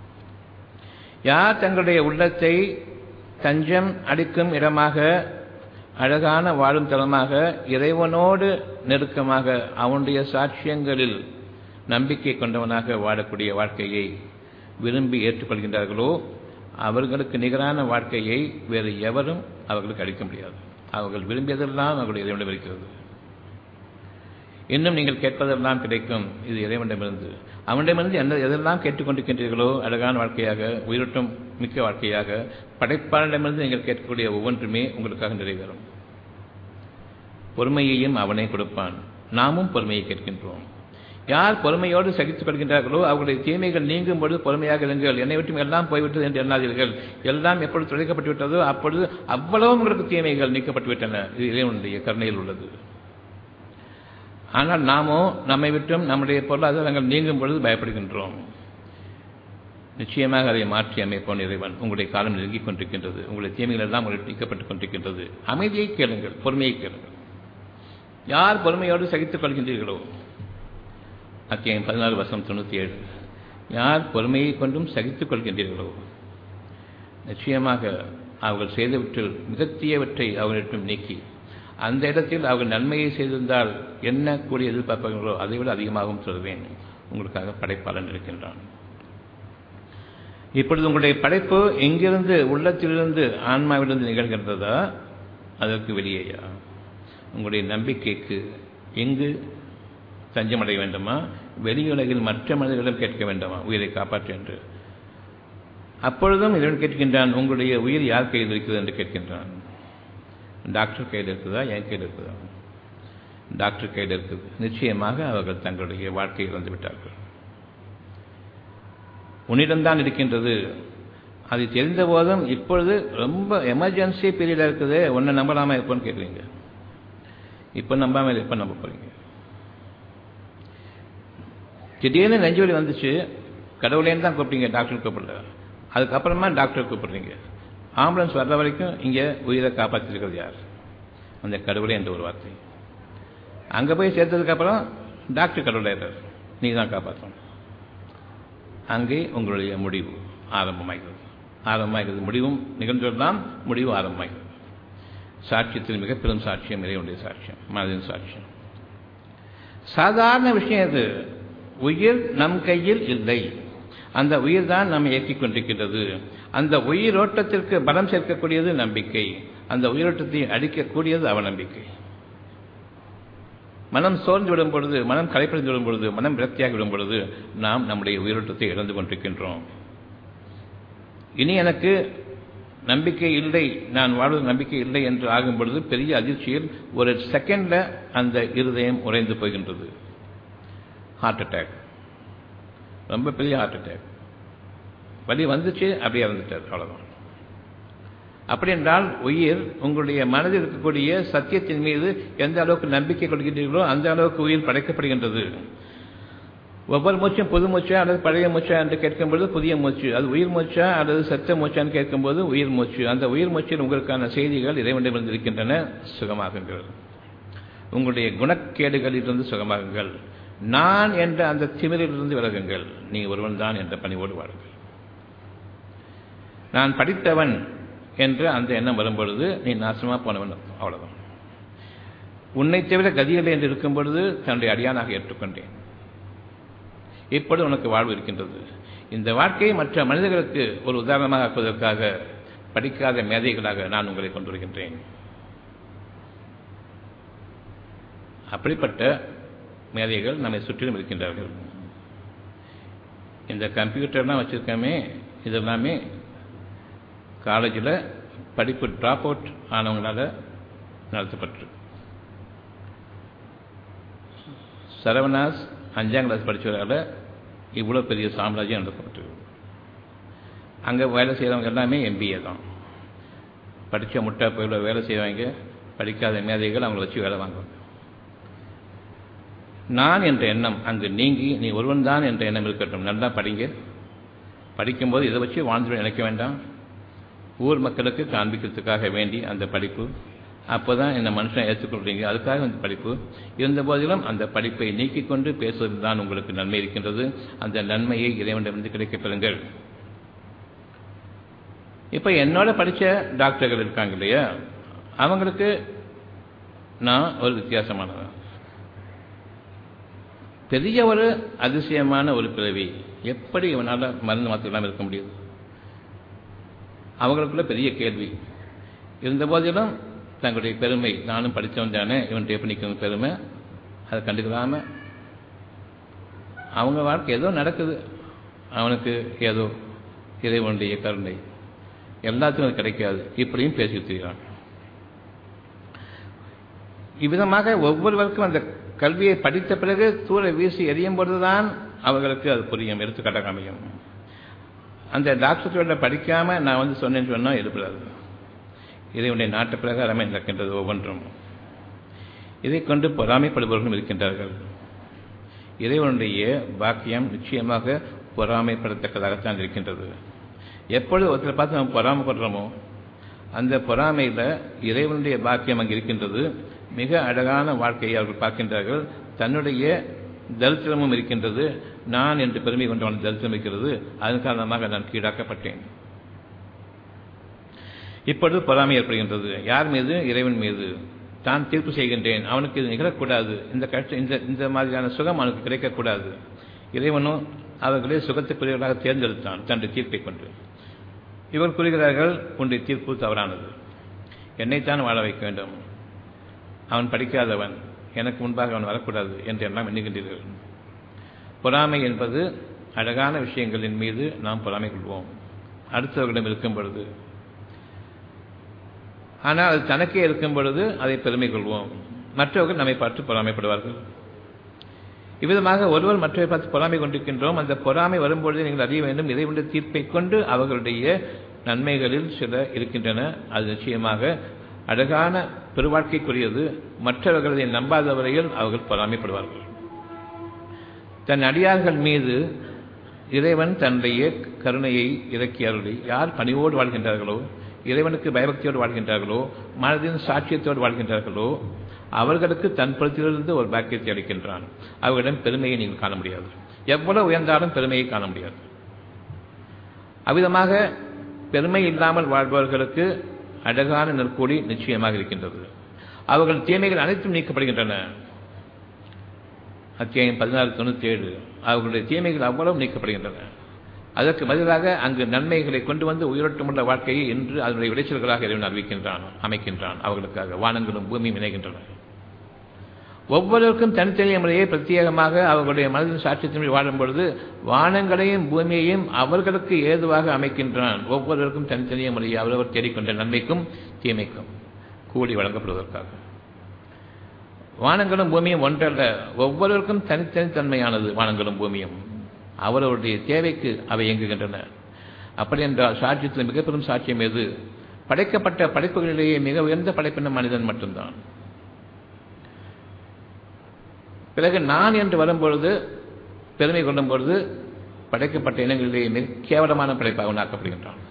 யார் தங்களுடைய உள்ளத்தை தஞ்சம் அளிக்கும் இடமாக அழகான வாழும் தளமாக இறைவனோடு நெருக்கமாக அவனுடைய சாட்சியங்களில் நம்பிக்கை கொண்டவனாக வாழக்கூடிய வாழ்க்கையை விரும்பி ஏற்றுக்கொள்கின்றார்களோ அவர்களுக்கு நிகரான வாழ்க்கையை வேறு எவரும் அவர்களுக்கு அளிக்க முடியாது அவர்கள் விரும்பியதெல்லாம் அவர்களுடைய இறைவனிடம் இருக்கிறது இன்னும் நீங்கள் கேட்பதெல்லாம் கிடைக்கும் இது இறைவனிடமிருந்து அவனிடமிருந்து என்ன எதெல்லாம் கேட்டுக்கொண்டிருக்கின்றீர்களோ அழகான வாழ்க்கையாக உயிரோட்டம் மிக்க வாழ்க்கையாக படைப்பாளரிடமிருந்து நீங்கள் கேட்கக்கூடிய ஒவ்வொன்றுமே உங்களுக்காக நிறைவேறும் பொறுமையையும் அவனே கொடுப்பான் நாமும் பொறுமையை கேட்கின்றோம் யார் பொறுமையோடு சகித்துக் கொள்கின்றார்களோ அவர்களுடைய தீமைகள் நீங்கும் பொழுது பொறுமையாக இருங்கள் என்னை விட்டும் எல்லாம் போய்விட்டது என்று எண்ணாதீர்கள் எல்லாம் எப்பொழுது துடைக்கப்பட்டு விட்டதோ அப்பொழுது அவ்வளவு உங்களுக்கு தீமைகள் நீக்கப்பட்டு விட்டன இது இறைவனுடைய கருணையில் உள்ளது ஆனால் நாமோ நம்மை விட்டும் நம்முடைய பொருளாதாரங்கள் நீங்கும் பொழுது பயப்படுகின்றோம் நிச்சயமாக அதை மாற்றி அமைப்போன் இறைவன் உங்களுடைய காலம் நெருங்கிக் கொண்டிருக்கின்றது உங்களுடைய தீமைகள் எல்லாம் உங்களுக்கு நீக்கப்பட்டுக் கொண்டிருக்கின்றது அமைதியை கேளுங்கள் பொறுமையை கேளுங்கள் யார் பொறுமையோடு சகித்துக் கொள்கின்றீர்களோ அத்தியாயம் பதினாறு வருஷம் தொண்ணூற்றி ஏழு யார் பொறுமையை கொண்டும் சகித்துக் கொள்கின்றீர்களோ நிச்சயமாக அவர்கள் செய்தவற்றில் மிகத்தீயவற்றை அவர்களிடம் நீக்கி அந்த இடத்தில் அவர்கள் நன்மையை செய்திருந்தால் என்ன கூடிய எதிர்பார்ப்பார்களோ அதை விட அதிகமாகவும் சொல்வேன் உங்களுக்காக படைப்பாளன் இருக்கின்றான் இப்பொழுது உங்களுடைய படைப்பு எங்கிருந்து உள்ளத்திலிருந்து ஆன்மாவிலிருந்து நிகழ்கின்றதா அதற்கு வெளியேயா உங்களுடைய நம்பிக்கைக்கு எங்கு தஞ்சமடைய வேண்டுமா வெளியுலகில் மற்ற மனிதர்களிடம் கேட்க வேண்டுமா உயிரை காப்பாற்று என்று அப்பொழுதும் இறைவன் கேட்கின்றான் உங்களுடைய உயிர் யார் கையில் இருக்கிறது என்று கேட்கின்றான் டாக்டர் கையில் இருக்குதா என் கையில் இருக்குதா டாக்டர் கையில் இருக்குது நிச்சயமாக அவர்கள் தங்களுடைய வாழ்க்கையை இழந்து விட்டார்கள் உன்னிடம்தான் இருக்கின்றது அது தெரிந்த போதும் இப்பொழுது ரொம்ப எமர்ஜென்சி பீரியடாக இருக்குது ஒன்றை நம்பலாமா எப்போன்னு கேட்குறீங்க இப்போ நம்பாமல் எப்போ நம்ப போகிறீங்க திடீர்னு நெஞ்சுவலி வந்துச்சு கடவுளேன்னு தான் கூப்பிட்டீங்க டாக்டர் கூப்பிடல அதுக்கப்புறமா டாக்டர் கூப்பிடுறீங்க ஆம்புலன்ஸ் வர்ற வரைக்கும் இங்கே உயிரை காப்பாற்றிருக்கிறது யார் அந்த கடவுளே என்ற ஒரு வார்த்தை அங்கே போய் சேர்த்ததுக்கப்புறம் டாக்டர் கடவுளாயிறார் நீ தான் காப்பாற்றணும் அங்கே உங்களுடைய முடிவு ஆரம்பமாகிறது ஆரம்பமாகிறது முடிவும் நிகழ்ந்துள்ளலாம் முடிவு ஆரம்பமாகிறது சாட்சியத்தில் மிக பெரும் சாட்சியம் இறைவனுடைய சாட்சியம் மனதின் சாட்சியம் சாதாரண விஷயம் இது உயிர் நம் கையில் இல்லை அந்த உயிர் தான் நம்மை இயக்கிக் கொண்டிருக்கின்றது அந்த உயிரோட்டத்திற்கு பலம் சேர்க்கக்கூடியது நம்பிக்கை அந்த உயிரோட்டத்தை அடிக்கக்கூடியது அவநம்பிக்கை மனம் சோர்ந்து விடும் பொழுது மனம் கலைப்படைந்து விடும் பொழுது மனம் விரக்தியாகி விடும் பொழுது நாம் நம்முடைய உயிரோட்டத்தை இழந்து கொண்டிருக்கின்றோம் இனி எனக்கு நம்பிக்கை இல்லை நான் வாழ்வது நம்பிக்கை இல்லை என்று ஆகும் பொழுது பெரிய அதிர்ச்சியில் ஒரு செகண்ட்ல அந்த இருதயம் உறைந்து போகின்றது ஹார்ட் அட்டாக் ரொம்ப பெரிய ஹார்ட் அட்டாக் வலி வந்துச்சு அப்படியே இறந்துட்டார் அவ்வளோதான் அப்படி என்றால் உயிர் உங்களுடைய மனதில் இருக்கக்கூடிய சத்தியத்தின் மீது எந்த அளவுக்கு நம்பிக்கை கொள்கின்றீர்களோ அந்த அளவுக்கு உயிர் படைக்கப்படுகின்றது ஒவ்வொரு மூச்சும் புது மூச்சா அல்லது பழைய மூச்சா என்று கேட்கும்போது புதிய மூச்சு அது உயிர் மூச்சா அல்லது சத்த மூச்சான்னு கேட்கும்போது உயிர் மூச்சு அந்த உயிர் மூச்சில் உங்களுக்கான செய்திகள் இறைவனிடமிருந்து இருக்கின்றன சுகமாகுங்கள் உங்களுடைய குணக்கேடுகளிலிருந்து சுகமாகுங்கள் நான் என்ற அந்த திமிரிலிருந்து விலகுங்கள் நீ ஒருவன் தான் என்ற பணிவோடு வாருங்கள் நான் படித்தவன் என்று அந்த எண்ணம் வரும்பொழுது நீ நாசமா போனவன் அவ்வளவுதான் உன்னை தவிர கதியில்லை என்று இருக்கும் பொழுது தன்னுடைய அடியானாக ஏற்றுக்கொண்டேன் இப்பொழுது உனக்கு வாழ்வு இருக்கின்றது இந்த வாழ்க்கையை மற்ற மனிதர்களுக்கு ஒரு உதாரணமாக ஆக்குவதற்காக படிக்காத மேதைகளாக நான் உங்களை கொண்டு வருகின்றேன் அப்படிப்பட்ட மேதைகள் நம்மை சுற்றிலும் இருக்கின்றார்கள் இந்த கம்ப்யூட்டர்லாம் வச்சுருக்கோமே இதெல்லாமே காலேஜில் படிப்பு ட்ராப் அவுட் ஆனவங்களால் நடத்தப்பட்டிருக்கு சரவணாஸ் அஞ்சாம் கிளாஸ் படித்தவரால் இவ்வளோ பெரிய சாம்ராஜ்யம் நடத்தப்பட்டிருக்கு அங்கே வேலை செய்கிறவங்க எல்லாமே எம்பிஏ தான் படித்த முட்டை போய் வேலை செய்வாங்க படிக்காத மேதைகள் அவங்கள வச்சு வேலை வாங்குவாங்க நான் என்ற எண்ணம் அங்கு நீங்கி நீ ஒருவன் தான் என்ற எண்ணம் இருக்கட்டும் நல்லா படிங்க படிக்கும்போது இதை வச்சு வாழ்ந்து நினைக்க வேண்டாம் ஊர் மக்களுக்கு காண்பிக்கிறதுக்காக வேண்டி அந்த படிப்பு அப்போ தான் இந்த மனுஷனை ஏற்றுக்கொள்றீங்க அதுக்காக அந்த படிப்பு இருந்த போதிலும் அந்த படிப்பை நீக்கிக் கொண்டு பேசுவது தான் உங்களுக்கு நன்மை இருக்கின்றது அந்த நன்மையை இறைவனிடமிருந்து கிடைக்கப் பெறுங்கள் இப்போ என்னோட படித்த டாக்டர்கள் இருக்காங்க இல்லையா அவங்களுக்கு நான் ஒரு வித்தியாசமானவன் பெரிய ஒரு அதிசயமான ஒரு பிறவி எப்படி இவனால் மருந்து மாத்திரம் இருக்க முடியுது அவங்களுக்குள்ள பெரிய கேள்வி இருந்த போதிலும் தங்களுடைய பெருமை நானும் படித்தவன் தானே இவன் எப்படி நிற்கணும் பெருமை அதை கண்டுக்கிறாம அவங்க வாழ்க்கை ஏதோ நடக்குது அவனுக்கு ஏதோ இறைவனுடைய கருணை எல்லாத்துக்கும் அது கிடைக்காது இப்படியும் பேசி திரிகிறான் இவ்விதமாக ஒவ்வொருவருக்கும் அந்த கல்வியை படித்த பிறகு தூர வீசி எரியும் பொழுதுதான் அவர்களுக்கு அது புரியும் எடுத்துக்காட்டாக அமையும் அந்த டாக்டர்களோட படிக்காம நான் வந்து சொன்னேன்னு சொன்னால் இருப்பது இறைவனுடைய நாட்டு பிரகாரமே நடக்கின்றது ஒவ்வொன்றும் இதை கொண்டு பொறாமைப்படுபவர்களும் இருக்கின்றார்கள் இறைவனுடைய பாக்கியம் நிச்சயமாக பொறாமைப்படத்தக்கதாகத்தான் இருக்கின்றது எப்பொழுது ஒருத்தரை பார்த்து நம்ம பொறாமைப்படுறோமோ அந்த பொறாமையில் இறைவனுடைய பாக்கியம் அங்கே இருக்கின்றது மிக அழகான வாழ்க்கையை அவர்கள் பார்க்கின்றார்கள் தன்னுடைய தரித்திரமும் இருக்கின்றது நான் என்று பெருமை கொண்டவன் தரித்திரம் இருக்கிறது அதன் காரணமாக நான் கீழாக்கப்பட்டேன் இப்பொழுது பொறாமை ஏற்படுகின்றது யார் மீது இறைவன் மீது தான் தீர்ப்பு செய்கின்றேன் அவனுக்கு இது நிகழக்கூடாது இந்த கஷ்ட இந்த இந்த மாதிரியான சுகம் அவனுக்கு கிடைக்கக்கூடாது இறைவனும் அவர்களே சுகத்துக்குரியவர்களாக தேர்ந்தெடுத்தான் தன்னுடைய தீர்ப்பை கொண்டு இவர் கூறுகிறார்கள் உன்னுடைய தீர்ப்பு தவறானது என்னைத்தான் வாழ வைக்க வேண்டும் அவன் படிக்காதவன் எனக்கு முன்பாக அவன் வரக்கூடாது என்று எல்லாம் எண்ணுகின்றீர்கள் பொறாமை என்பது அழகான விஷயங்களின் மீது நாம் பொறாமை கொள்வோம் அடுத்தவர்களிடம் இருக்கும் பொழுது ஆனால் அது தனக்கே இருக்கும் பொழுது அதை பெருமை கொள்வோம் மற்றவர்கள் நம்மை பார்த்து பொறாமைப்படுவார்கள் இவ்விதமாக ஒருவர் மற்றவரை பார்த்து பொறாமை கொண்டிருக்கின்றோம் அந்த பொறாமை வரும்பொழுது நீங்கள் அறிய வேண்டும் இறைவனுடைய தீர்ப்பை கொண்டு அவர்களுடைய நன்மைகளில் சில இருக்கின்றன அது நிச்சயமாக அழகான பெருவாழ்க்கைக்குரியது மற்றவர்களை நம்பாத வரையில் அவர்கள் பொறாமைப்படுவார்கள் தன் அடியார்கள் மீது இறைவன் தன்னுடைய கருணையை இறக்கி அருளி யார் பணிவோடு வாழ்கின்றார்களோ இறைவனுக்கு பயபக்தியோடு வாழ்கின்றார்களோ மனதின் சாட்சியத்தோடு வாழ்கின்றார்களோ அவர்களுக்கு தன் புறத்திலிருந்து ஒரு பாக்கியத்தை அளிக்கின்றான் அவர்களிடம் பெருமையை நீங்கள் காண முடியாது எவ்வளவு உயர்ந்தாலும் பெருமையை காண முடியாது அவ்விதமாக பெருமை இல்லாமல் வாழ்பவர்களுக்கு அழகான நற்கூலி நிச்சயமாக இருக்கின்றது அவர்கள் தீமைகள் அனைத்தும் நீக்கப்படுகின்றன அத்தியாயம் பதினாறு தொண்ணூற்றி ஏழு அவர்களுடைய தீமைகள் அவ்வளவு நீக்கப்படுகின்றன அதற்கு பதிலாக அங்கு நன்மைகளை கொண்டு வந்து உயிரோட்டமுள்ள வாழ்க்கையை இன்று அதனுடைய விளைச்சல்களாக இறைவன் அறிவிக்கின்றான் அமைக்கின்றான் அவர்களுக்காக வானங்களும் பூமியும் இணைகின்றன ஒவ்வொருவருக்கும் தனித்தனிய முறையை பிரத்யேகமாக அவர்களுடைய மனதின் சாட்சியத்தின் வாழும் பொழுது வானங்களையும் பூமியையும் அவர்களுக்கு ஏதுவாக அமைக்கின்றான் ஒவ்வொருவருக்கும் தனித்தனிய முறையை அவரவர் தேடிக்கொண்ட நன்மைக்கும் தீமைக்கும் கூடி வழங்கப்படுவதற்காக வானங்களும் பூமியும் ஒன்றல்ல ஒவ்வொருவருக்கும் தனித்தனித்தன்மையானது வானங்களும் பூமியும் அவரவருடைய தேவைக்கு அவை இயங்குகின்றன அப்படி என்றால் சாட்சியத்தில் மிக பெரும் சாட்சியம் எது படைக்கப்பட்ட படைப்புகளிலேயே மிக உயர்ந்த படைப்பின மனிதன் மட்டும்தான் பிறகு நான் என்று வரும்பொழுது பெருமை கொள்ளும் பொழுது படைக்கப்பட்ட இனங்களிலேயே மிக கேவலமான படைப்பாக உண்டாக்கப்படுகின்றான்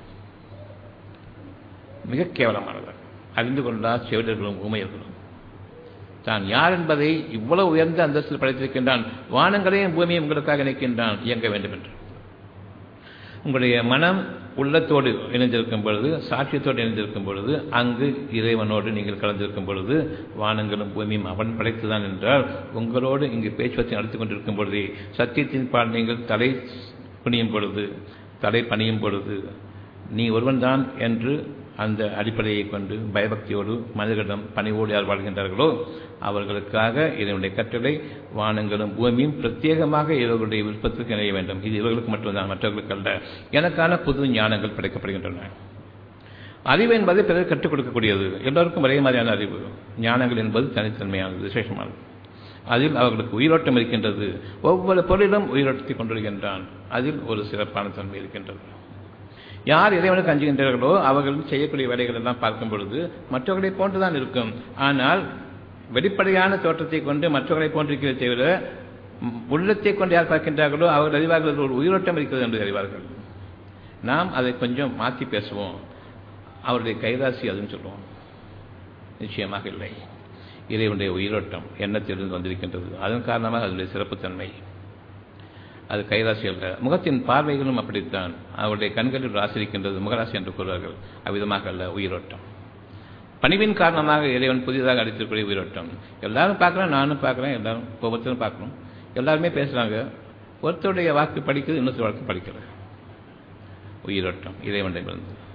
மிக கேவலமானது அறிந்து கொண்டா செவிடர்களும் ஊமையர்களும் தான் யார் என்பதை இவ்வளவு உயர்ந்த அந்தஸ்தில் படைத்திருக்கின்றான் வானங்களையும் பூமியும் உங்களுக்காக நிற்கின்றான் இயங்க வேண்டும் என்று உங்களுடைய மனம் உள்ளத்தோடு இணைந்திருக்கும் பொழுது சாட்சியத்தோடு இணைந்திருக்கும் பொழுது அங்கு இறைவனோடு நீங்கள் கலந்திருக்கும் பொழுது வானங்களும் பூமியும் அவன் படைத்துதான் என்றால் உங்களோடு இங்கு பேச்சுவார்த்தை நடத்தி கொண்டிருக்கும் பொழுதே சத்தியத்தின் பால் நீங்கள் தலை குனியும் பொழுது தலை பணியும் பொழுது நீ ஒருவன்தான் என்று அந்த அடிப்படையை கொண்டு பயபக்தியோடு மனிதர்களிடம் பணிவோடு யார் வாழ்கின்றார்களோ அவர்களுக்காக இதனுடைய கட்டளை வானங்களும் பூமியும் பிரத்யேகமாக இவர்களுடைய விருப்பத்திற்கு இணைய வேண்டும் இது இவர்களுக்கு மட்டும்தான் மற்றவர்களுக்கு அல்ல எனக்கான புது ஞானங்கள் படைக்கப்படுகின்றன அறிவு என்பதை பிறகு கற்றுக் கொடுக்கக்கூடியது எல்லோருக்கும் ஒரே மாதிரியான அறிவு ஞானங்கள் என்பது தனித்தன்மையானது விசேஷமானது அதில் அவர்களுக்கு உயிரோட்டம் இருக்கின்றது ஒவ்வொரு பொருளிலும் உயிரோட்டத்தை கொண்டிருக்கின்றான் அதில் ஒரு சிறப்பான தன்மை இருக்கின்றது யார் இறைவனுக்கு அஞ்சுகின்றார்களோ அவர்கள் செய்யக்கூடிய வேலைகள் எல்லாம் பார்க்கும் பொழுது மற்றவர்களை போன்றுதான் இருக்கும் ஆனால் வெளிப்படையான தோற்றத்தை கொண்டு மற்றவர்களை போன்றிருக்கிறதை தவிர உள்ளத்தை கொண்டு யார் பார்க்கின்றார்களோ அவர்கள் அறிவார்கள் ஒரு உயிரோட்டம் இருக்கிறது என்று அறிவார்கள் நாம் அதை கொஞ்சம் மாற்றி பேசுவோம் அவருடைய கைராசி அதுன்னு சொல்லுவோம் நிச்சயமாக இல்லை இறைவனுடைய உயிரோட்டம் எண்ணத்திலிருந்து வந்திருக்கின்றது அதன் காரணமாக அதனுடைய சிறப்புத்தன்மை அது கைராசி அல்ல முகத்தின் பார்வைகளும் அப்படித்தான் அவருடைய கண்களில் ராசி இருக்கின்றது முகராசி என்று கூறுவார்கள் அவ்விதமாக அல்ல உயிரோட்டம் பணிவின் காரணமாக இறைவன் புதிதாக அளித்திருக்கூடிய உயிரோட்டம் எல்லாரும் பார்க்குறேன் நானும் பார்க்குறேன் எல்லாரும் ஒவ்வொருத்தரும் பார்க்கணும் எல்லாருமே பேசுகிறாங்க ஒருத்தருடைய வாக்கு படிக்கிறது இன்னொருத்தர் வாக்கு படிக்கிறது உயிரோட்டம் இறைவனிடமிருந்து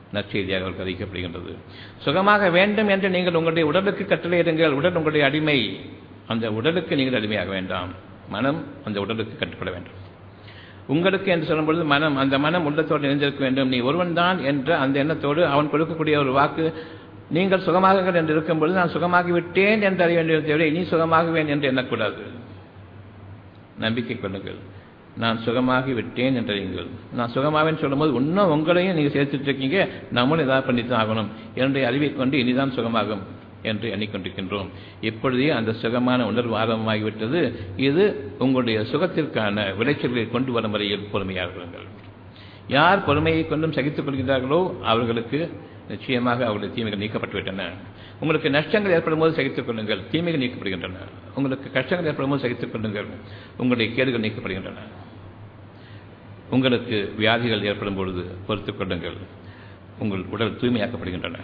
நற்செய்தியாக அவருக்கு அறிவிக்கப்படுகின்றது சுகமாக வேண்டும் என்று நீங்கள் உங்களுடைய உடலுக்கு கட்டளையிடுங்கள் உடல் உங்களுடைய அடிமை அந்த உடலுக்கு நீங்கள் அடிமையாக வேண்டாம் மனம் அந்த உடலுக்கு கட்டுப்பட வேண்டும் உங்களுக்கு என்று சொல்லும் பொழுது மனம் அந்த மனம் உள்ளத்தோடு இணைந்திருக்க வேண்டும் நீ ஒருவன் தான் என்ற அந்த எண்ணத்தோடு அவன் கொடுக்கக்கூடிய ஒரு வாக்கு நீங்கள் சுகமாகுங்கள் என்று இருக்கும் பொழுது நான் சுகமாகி விட்டேன் என்று அறிய வேண்டியதை விட இனி சுகமாகுவேன் என்று எண்ணக்கூடாது நம்பிக்கை கொள்ளுங்கள் நான் சுகமாகி விட்டேன் என்று அறியுங்கள் நான் சுகமாவேன்னு சொல்லும்போது இன்னும் உங்களையும் நீங்கள் சேர்த்துட்டு இருக்கீங்க நம்மளும் ஏதாவது பண்ணித்தான் ஆகணும் என்னுடைய அறிவை கொண்டு இனிதான் சுகமாகும் என்று எண்ணிக்கொண்டிருக்கின்றோம் இப்பொழுதே அந்த சுகமான உணர்வு ஆரம்பமாகிவிட்டது இது உங்களுடைய சுகத்திற்கான விளைச்சல்களை கொண்டு வரும் வரையில் பொறுமையாகுங்கள் யார் பொறுமையை கொண்டும் சகித்துக் கொள்கின்றார்களோ அவர்களுக்கு நிச்சயமாக அவர்களுடைய தீமைகள் நீக்கப்பட்டுவிட்டன உங்களுக்கு நஷ்டங்கள் ஏற்படும் போது சகித்துக் கொள்ளுங்கள் தீமைகள் நீக்கப்படுகின்றன உங்களுக்கு கஷ்டங்கள் ஏற்படும் போது சகித்துக் கொள்ளுங்கள் உங்களுடைய கேடுகள் நீக்கப்படுகின்றன உங்களுக்கு வியாதிகள் ஏற்படும் பொழுது பொறுத்துக் கொள்ளுங்கள் உங்கள் உடல் தூய்மையாக்கப்படுகின்றன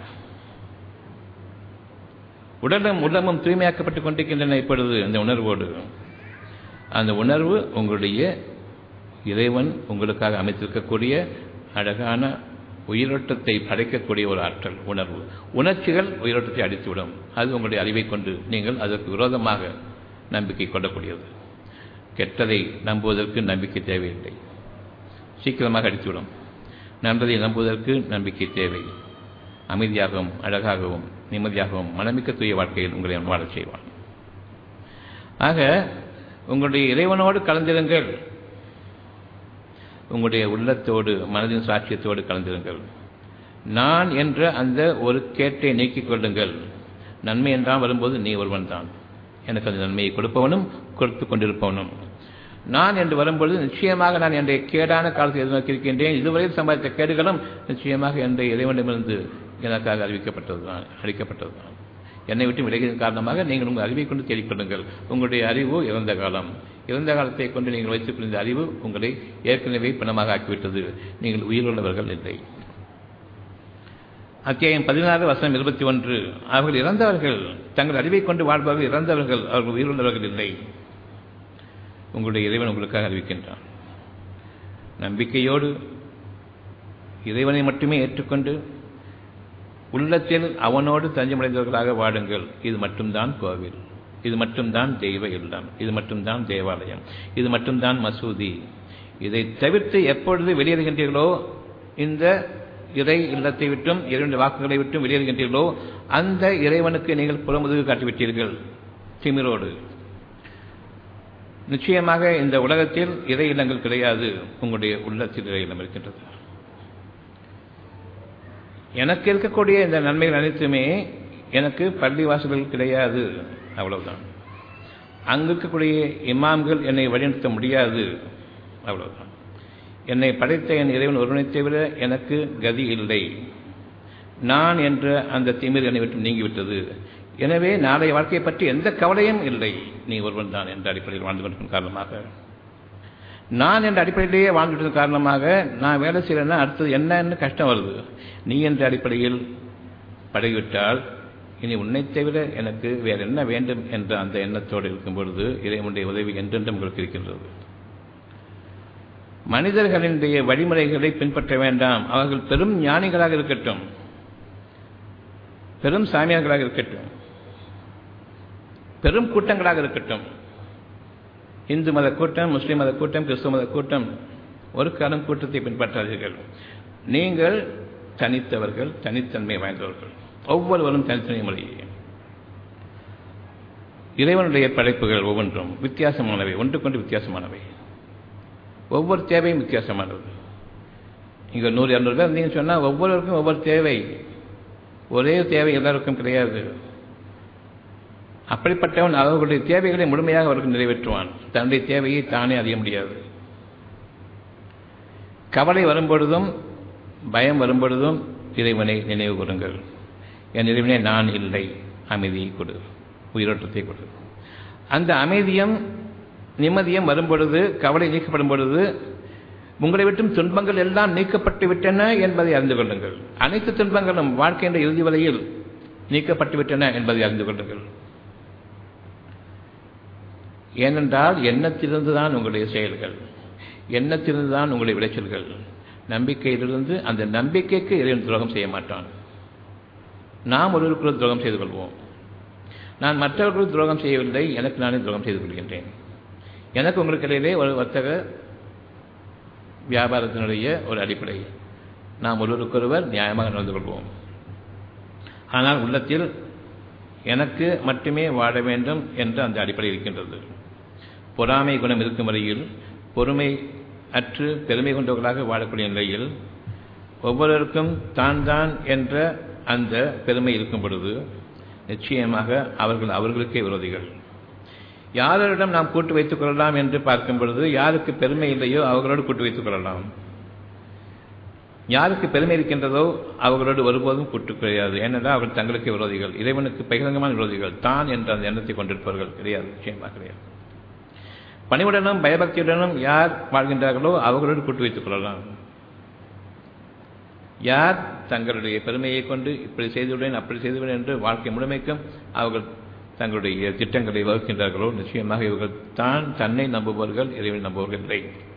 உடலும் உள்ளமும் தூய்மையாக்கப்பட்டுக் கொண்டிருக்கின்றன இப்பொழுது அந்த உணர்வோடு அந்த உணர்வு உங்களுடைய இறைவன் உங்களுக்காக அமைத்திருக்கக்கூடிய அழகான உயிரோட்டத்தை படைக்கக்கூடிய ஒரு ஆற்றல் உணர்வு உணர்ச்சிகள் உயிரோட்டத்தை அடித்துவிடும் அது உங்களுடைய அறிவை கொண்டு நீங்கள் அதற்கு விரோதமாக நம்பிக்கை கொள்ளக்கூடியது கெட்டதை நம்புவதற்கு நம்பிக்கை தேவையில்லை சீக்கிரமாக அடித்துவிடும் நல்லதை நம்புவதற்கு நம்பிக்கை தேவை அமைதியாகவும் அழகாகவும் நிம்மதியாகவும் மனமிக்க தூய வாழ்க்கையில் உங்களை வாழச் செய்வான் ஆக உங்களுடைய இறைவனோடு கலந்திருங்கள் உங்களுடைய உள்ளத்தோடு மனதின் சாட்சியத்தோடு கலந்திருங்கள் நான் என்ற அந்த ஒரு கேட்டை நீக்கிக் கொள்ளுங்கள் நன்மை என்றால் வரும்போது நீ ஒருவன் தான் எனக்கு அந்த நன்மையை கொடுப்பவனும் கொடுத்து கொண்டிருப்பவனும் நான் என்று வரும்பொழுது நிச்சயமாக நான் என்னுடைய கேடான காலத்தை எதிர்நோக்கியிருக்கின்றேன் இதுவரையில் சம்பாதித்த கேடுகளும் நிச்சயமாக என்னுடைய இறைவனிடமிருந்து எனக்காக அறிவிக்கப்பட்டதுதான் அளிக்கப்பட்டதுதான் என்னை விட்டு விலகியதன் காரணமாக நீங்கள் உங்கள் அறிவை கொண்டு தேடிக்கொள்ளுங்கள் உங்களுடைய அறிவு இறந்த காலம் இறந்த காலத்தை கொண்டு நீங்கள் வைத்துக் கொண்ட அறிவு உங்களை ஏற்கனவே பணமாக ஆக்கிவிட்டது நீங்கள் உயிருள்ளவர்கள் இல்லை அத்தியாயம் பதினாறு வசனம் இருபத்தி ஒன்று அவர்கள் இறந்தவர்கள் தங்கள் அறிவை கொண்டு வாழ்பவர்கள் இறந்தவர்கள் அவர்கள் உயிருள்ளவர்கள் இல்லை உங்களுடைய இறைவன் உங்களுக்காக அறிவிக்கின்றான் நம்பிக்கையோடு இறைவனை மட்டுமே ஏற்றுக்கொண்டு உள்ளத்தில் அவனோடு தஞ்சமடைந்தவர்களாக வாடுங்கள் இது மட்டும்தான் கோவில் இது மட்டும்தான் தெய்வ இல்லம் இது மட்டும்தான் தேவாலயம் இது மட்டும்தான் மசூதி இதை தவிர்த்து எப்பொழுது வெளியேறுகின்றீர்களோ இந்த இறை இல்லத்தை விட்டும் இறைவனுடைய வாக்குகளை விட்டும் வெளியேறுகின்றீர்களோ அந்த இறைவனுக்கு நீங்கள் புறமுதுகு காட்டிவிட்டீர்கள் திமிரோடு நிச்சயமாக இந்த உலகத்தில் இறை இல்லங்கள் கிடையாது உங்களுடைய உள்ளத்தில் இறை இல்லம் இருக்கின்றது எனக்கு இருக்கக்கூடிய இந்த நன்மைகள் அனைத்துமே எனக்கு பள்ளி வாசல்கள் கிடையாது அவ்வளவுதான் அங்கு இருக்கக்கூடிய இமாம்கள் என்னை வழிநடத்த முடியாது அவ்வளவுதான் என்னை படைத்த என் இறைவன் ஒருவனை தவிர எனக்கு கதி இல்லை நான் என்ற அந்த திமிர் என்னை விட்டு நீங்கிவிட்டது எனவே நாளைய வாழ்க்கையை பற்றி எந்த கவலையும் இல்லை நீ ஒருவன் தான் என்ற அடிப்படையில் வாழ்ந்து கொண்டிருக்கும் காரணமாக நான் என்ற அடிப்படையிலேயே வாழ்ந்துட்டு காரணமாக நான் வேலை செய்யறேன்னா அடுத்தது என்னன்னு கஷ்டம் வருது நீ என்ற அடிப்படையில் பழகிவிட்டால் இனி உன்னை தவிர எனக்கு வேற என்ன வேண்டும் என்ற அந்த எண்ணத்தோடு இருக்கும் பொழுது இறைவனுடைய உதவி என்றென்றும் உங்களுக்கு இருக்கின்றது மனிதர்களினுடைய வழிமுறைகளை பின்பற்ற வேண்டாம் அவர்கள் பெரும் ஞானிகளாக இருக்கட்டும் பெரும் சாமியார்களாக இருக்கட்டும் பெரும் கூட்டங்களாக இருக்கட்டும் இந்து மத கூட்டம் முஸ்லிம் மத கூட்டம் கிறிஸ்துவ மத கூட்டம் ஒரு காலம் கூட்டத்தை பின்பற்றாதீர்கள் நீங்கள் தனித்தவர்கள் தனித்தன்மை வாய்ந்தவர்கள் ஒவ்வொருவரும் தனித்தனி முறையே இறைவனுடைய படைப்புகள் ஒவ்வொன்றும் வித்தியாசமானவை ஒன்றுக்கொண்டு வித்தியாசமானவை ஒவ்வொரு தேவையும் வித்தியாசமானது இங்கே நூறு இரநூறு பேர் இருந்தீங்கன்னு சொன்னால் ஒவ்வொருவருக்கும் ஒவ்வொரு தேவை ஒரே தேவை எல்லாருக்கும் கிடையாது அப்படிப்பட்டவன் அவர்களுடைய தேவைகளை முழுமையாக அவருக்கு நிறைவேற்றுவான் தன்னுடைய தேவையை தானே அறிய முடியாது கவலை வரும்பொழுதும் பயம் வரும்பொழுதும் இறைவனை நினைவு கூறுங்கள் என் இறைவனே நான் இல்லை அமைதியை கொடு உயிரோட்டத்தை கொடு அந்த அமைதியும் நிம்மதியும் வரும்பொழுது கவலை நீக்கப்படும் பொழுது உங்களை விட்டும் துன்பங்கள் எல்லாம் நீக்கப்பட்டு விட்டன என்பதை அறிந்து கொள்ளுங்கள் அனைத்து துன்பங்களும் வாழ்க்கையின் இறுதி வரையில் நீக்கப்பட்டு விட்டன என்பதை அறிந்து கொள்ளுங்கள் ஏனென்றால் எண்ணத்திலிருந்து தான் உங்களுடைய செயல்கள் எண்ணத்திலிருந்து தான் உங்களுடைய விளைச்சல்கள் நம்பிக்கையிலிருந்து அந்த நம்பிக்கைக்கு இறைவன் துரோகம் செய்ய மாட்டான் நாம் ஒருவருக்கு துரோகம் செய்து கொள்வோம் நான் மற்றவர்களுக்கு துரோகம் செய்யவில்லை எனக்கு நானே துரோகம் செய்து கொள்கின்றேன் எனக்கு உங்களுக்கு இடையிலே ஒரு வர்த்தக வியாபாரத்தினுடைய ஒரு அடிப்படை நாம் ஒருவருக்கொருவர் நியாயமாக நடந்து கொள்வோம் ஆனால் உள்ளத்தில் எனக்கு மட்டுமே வாழ வேண்டும் என்ற அந்த அடிப்படை இருக்கின்றது பொறாமை குணம் இருக்கும் வரையில் பொறுமை அற்று பெருமை கொண்டவர்களாக வாழக்கூடிய நிலையில் ஒவ்வொருவருக்கும் தான் தான் என்ற அந்த பெருமை இருக்கும் பொழுது நிச்சயமாக அவர்கள் அவர்களுக்கே விரோதிகள் யாரிடம் நாம் கூட்டு வைத்துக் கொள்ளலாம் என்று பார்க்கும் பொழுது யாருக்கு பெருமை இல்லையோ அவர்களோடு கூட்டு வைத்துக் கொள்ளலாம் யாருக்கு பெருமை இருக்கின்றதோ அவர்களோடு ஒருபோதும் கூட்டு கிடையாது ஏனென்றால் அவர்கள் தங்களுக்கு விரோதிகள் இறைவனுக்கு பகிரங்கமான விரோதிகள் தான் என்ற அந்த எண்ணத்தை கொண்டிருப்பவர்கள் கிடையாது நிச்சயமாக கிடையாது பணிவுடனும் பயபக்தியுடனும் யார் வாழ்கின்றார்களோ அவர்களோடு கூட்டு வைத்துக் கொள்ளலாம் யார் தங்களுடைய பெருமையை கொண்டு இப்படி செய்துவிடுவேன் அப்படி செய்துவிடுவேன் என்று வாழ்க்கை முழுமைக்கும் அவர்கள் தங்களுடைய திட்டங்களை வகுக்கின்றார்களோ நிச்சயமாக இவர்கள் தான் தன்னை நம்புபவர்கள் இறைவன் நம்புவர்கள் இல்லை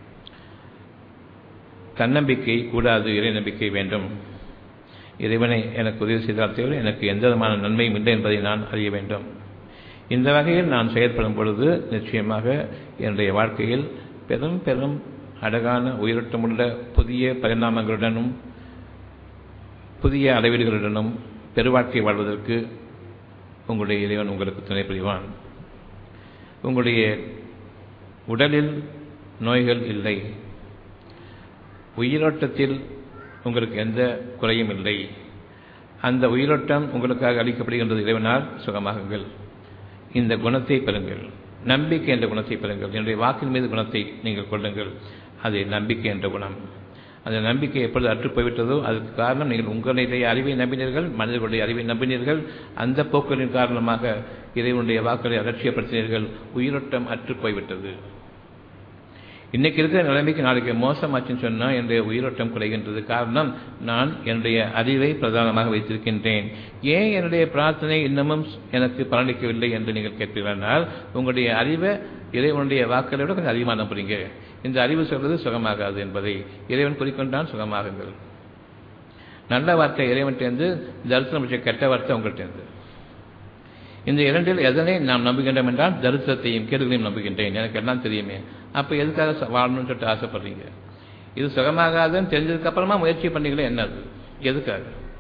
தன்னம்பிக்கை கூடாது இறை நம்பிக்கை வேண்டும் இறைவனை எனக்கு உதவி செய்தால் தேவை எனக்கு எந்த விதமான நன்மையும் இல்லை என்பதை நான் அறிய வேண்டும் இந்த வகையில் நான் செயற்படும் பொழுது நிச்சயமாக என்னுடைய வாழ்க்கையில் பெரும் பெரும் அழகான உயிரோட்டமுள்ள புதிய பரிணாமங்களுடனும் புதிய அளவீடுகளுடனும் பெருவாழ்க்கை வாழ்வதற்கு உங்களுடைய இறைவன் உங்களுக்கு துணை புரிவான் உங்களுடைய உடலில் நோய்கள் இல்லை உயிரோட்டத்தில் உங்களுக்கு எந்த குறையும் இல்லை அந்த உயிரோட்டம் உங்களுக்காக அளிக்கப்படுகின்றது இறைவனால் சுகமாகுங்கள் இந்த குணத்தை பெறுங்கள் நம்பிக்கை என்ற குணத்தை பெறுங்கள் என்னுடைய வாக்கின் மீது குணத்தை நீங்கள் கொள்ளுங்கள் அது நம்பிக்கை என்ற குணம் அந்த நம்பிக்கை எப்பொழுது அற்று போய்விட்டதோ அதுக்கு காரணம் நீங்கள் உங்களுடைய அறிவை நம்பினீர்கள் மனிதர்களுடைய அறிவை நம்பினீர்கள் அந்த போக்களின் காரணமாக இறைவனுடைய வாக்களை அலட்சியப்படுத்தினீர்கள் உயிரோட்டம் அற்று போய்விட்டது இன்னைக்கு இருக்கிற நிலைமைக்கு நாளைக்கு மோசமாச்சுன்னு சொன்னால் என்னுடைய உயிரோட்டம் குறைகின்றது காரணம் நான் என்னுடைய அறிவை பிரதானமாக வைத்திருக்கின்றேன் ஏன் என்னுடைய பிரார்த்தனை இன்னமும் எனக்கு பலனளிக்கவில்லை என்று நீங்கள் கேட்பீர்களானால் உங்களுடைய அறிவை இறைவனுடைய வாக்களை விட கொஞ்சம் அதிகமாக நம்புறீங்க இந்த அறிவு சொல்வது சுகமாகாது என்பதை இறைவன் குறிக்கொண்டான் சுகமாகுங்கள் நல்ல வார்த்தை இறைவன்கிட்டேருந்து தரிசனம் வச்ச கெட்ட வார்த்தை உங்கள்கிட்டேருந்து இந்த இரண்டில் எதனை நாம் நம்புகின்றோம் என்றால் தரித்திரத்தையும் கேடுகளையும் நம்புகின்றேன் எனக்கு எல்லாம் தெரியுமே அப்போ எதுக்காக வாழணும்னு சொல்லிட்டு ஆசைப்படுறீங்க இது சுகமாகாதுன்னு தெரிஞ்சதுக்கு அப்புறமா முயற்சி பண்ணீங்களே என்ன அது எதுக்காக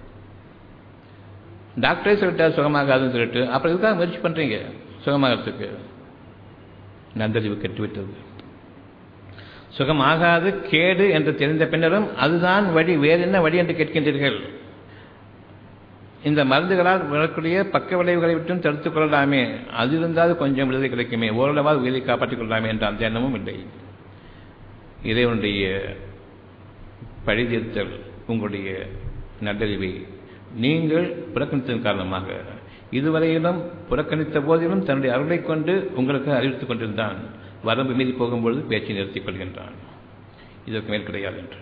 டாக்டரே சொல்லிட்டார் சுகமாகாதுன்னு சொல்லிட்டு அப்புறம் எதுக்காக முயற்சி பண்ணுறீங்க சுகமாகறதுக்கு நந்தறிவு கெட்டுவிட்டது சுகமாகாது கேடு என்று தெரிந்த பின்னரும் அதுதான் வழி வேறு என்ன வழி என்று கேட்கின்றீர்கள் இந்த மருந்துகளால் வரக்கூடிய பக்க விளைவுகளை விட்டும் தடுத்துக் கொள்ளலாமே அது இருந்தால் கொஞ்சம் விடுதலை கிடைக்குமே ஓரளவாக உயிரை காப்பாற்றிக் கொள்ளலாமே என்ற அந்த எண்ணமும் இல்லை இறைவனுடைய பழிதீர்த்தல் உங்களுடைய நல்லறிவை நீங்கள் புறக்கணித்ததன் காரணமாக இதுவரையிலும் புறக்கணித்த போதிலும் தன்னுடைய அருளை கொண்டு உங்களுக்கு அறிவித்துக் கொண்டிருந்தான் வரம்பு மீறி போகும்பொழுது பேச்சை நிறுத்திக் கொள்கின்றான் இதற்கு மேல் கிடையாது என்று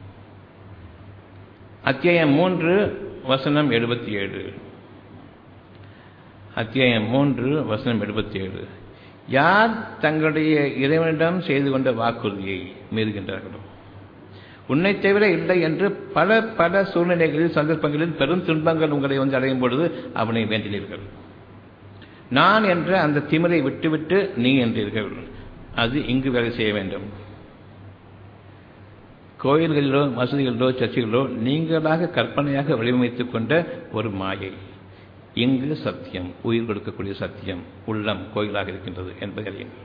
அத்தியாயம் மூன்று வசனம் எழுபத்தி ஏழு அத்தியாயம் மூன்று வசனம் எழுபத்தி ஏழு யார் தங்களுடைய இறைவனிடம் செய்து கொண்ட வாக்குறுதியை மீறுகின்றார்களோ உன்னை தவிர இல்லை என்று பல பல சூழ்நிலைகளில் சந்தர்ப்பங்களில் பெரும் துன்பங்கள் உங்களை வந்து அடையும் பொழுது அவனை வேண்டினீர்கள் நான் என்ற அந்த திமிரை விட்டுவிட்டு நீ என்றீர்கள் அது இங்கு வேலை செய்ய வேண்டும் கோயில்களிலோ மசூதிகளிலோ சர்ச்சைகளிலோ நீங்களாக கற்பனையாக வடிவமைத்துக் கொண்ட ஒரு மாயை இங்கு சத்தியம் உயிர் கொடுக்கக்கூடிய சத்தியம் உள்ளம் கோயிலாக இருக்கின்றது என்பதை அறியுங்கள்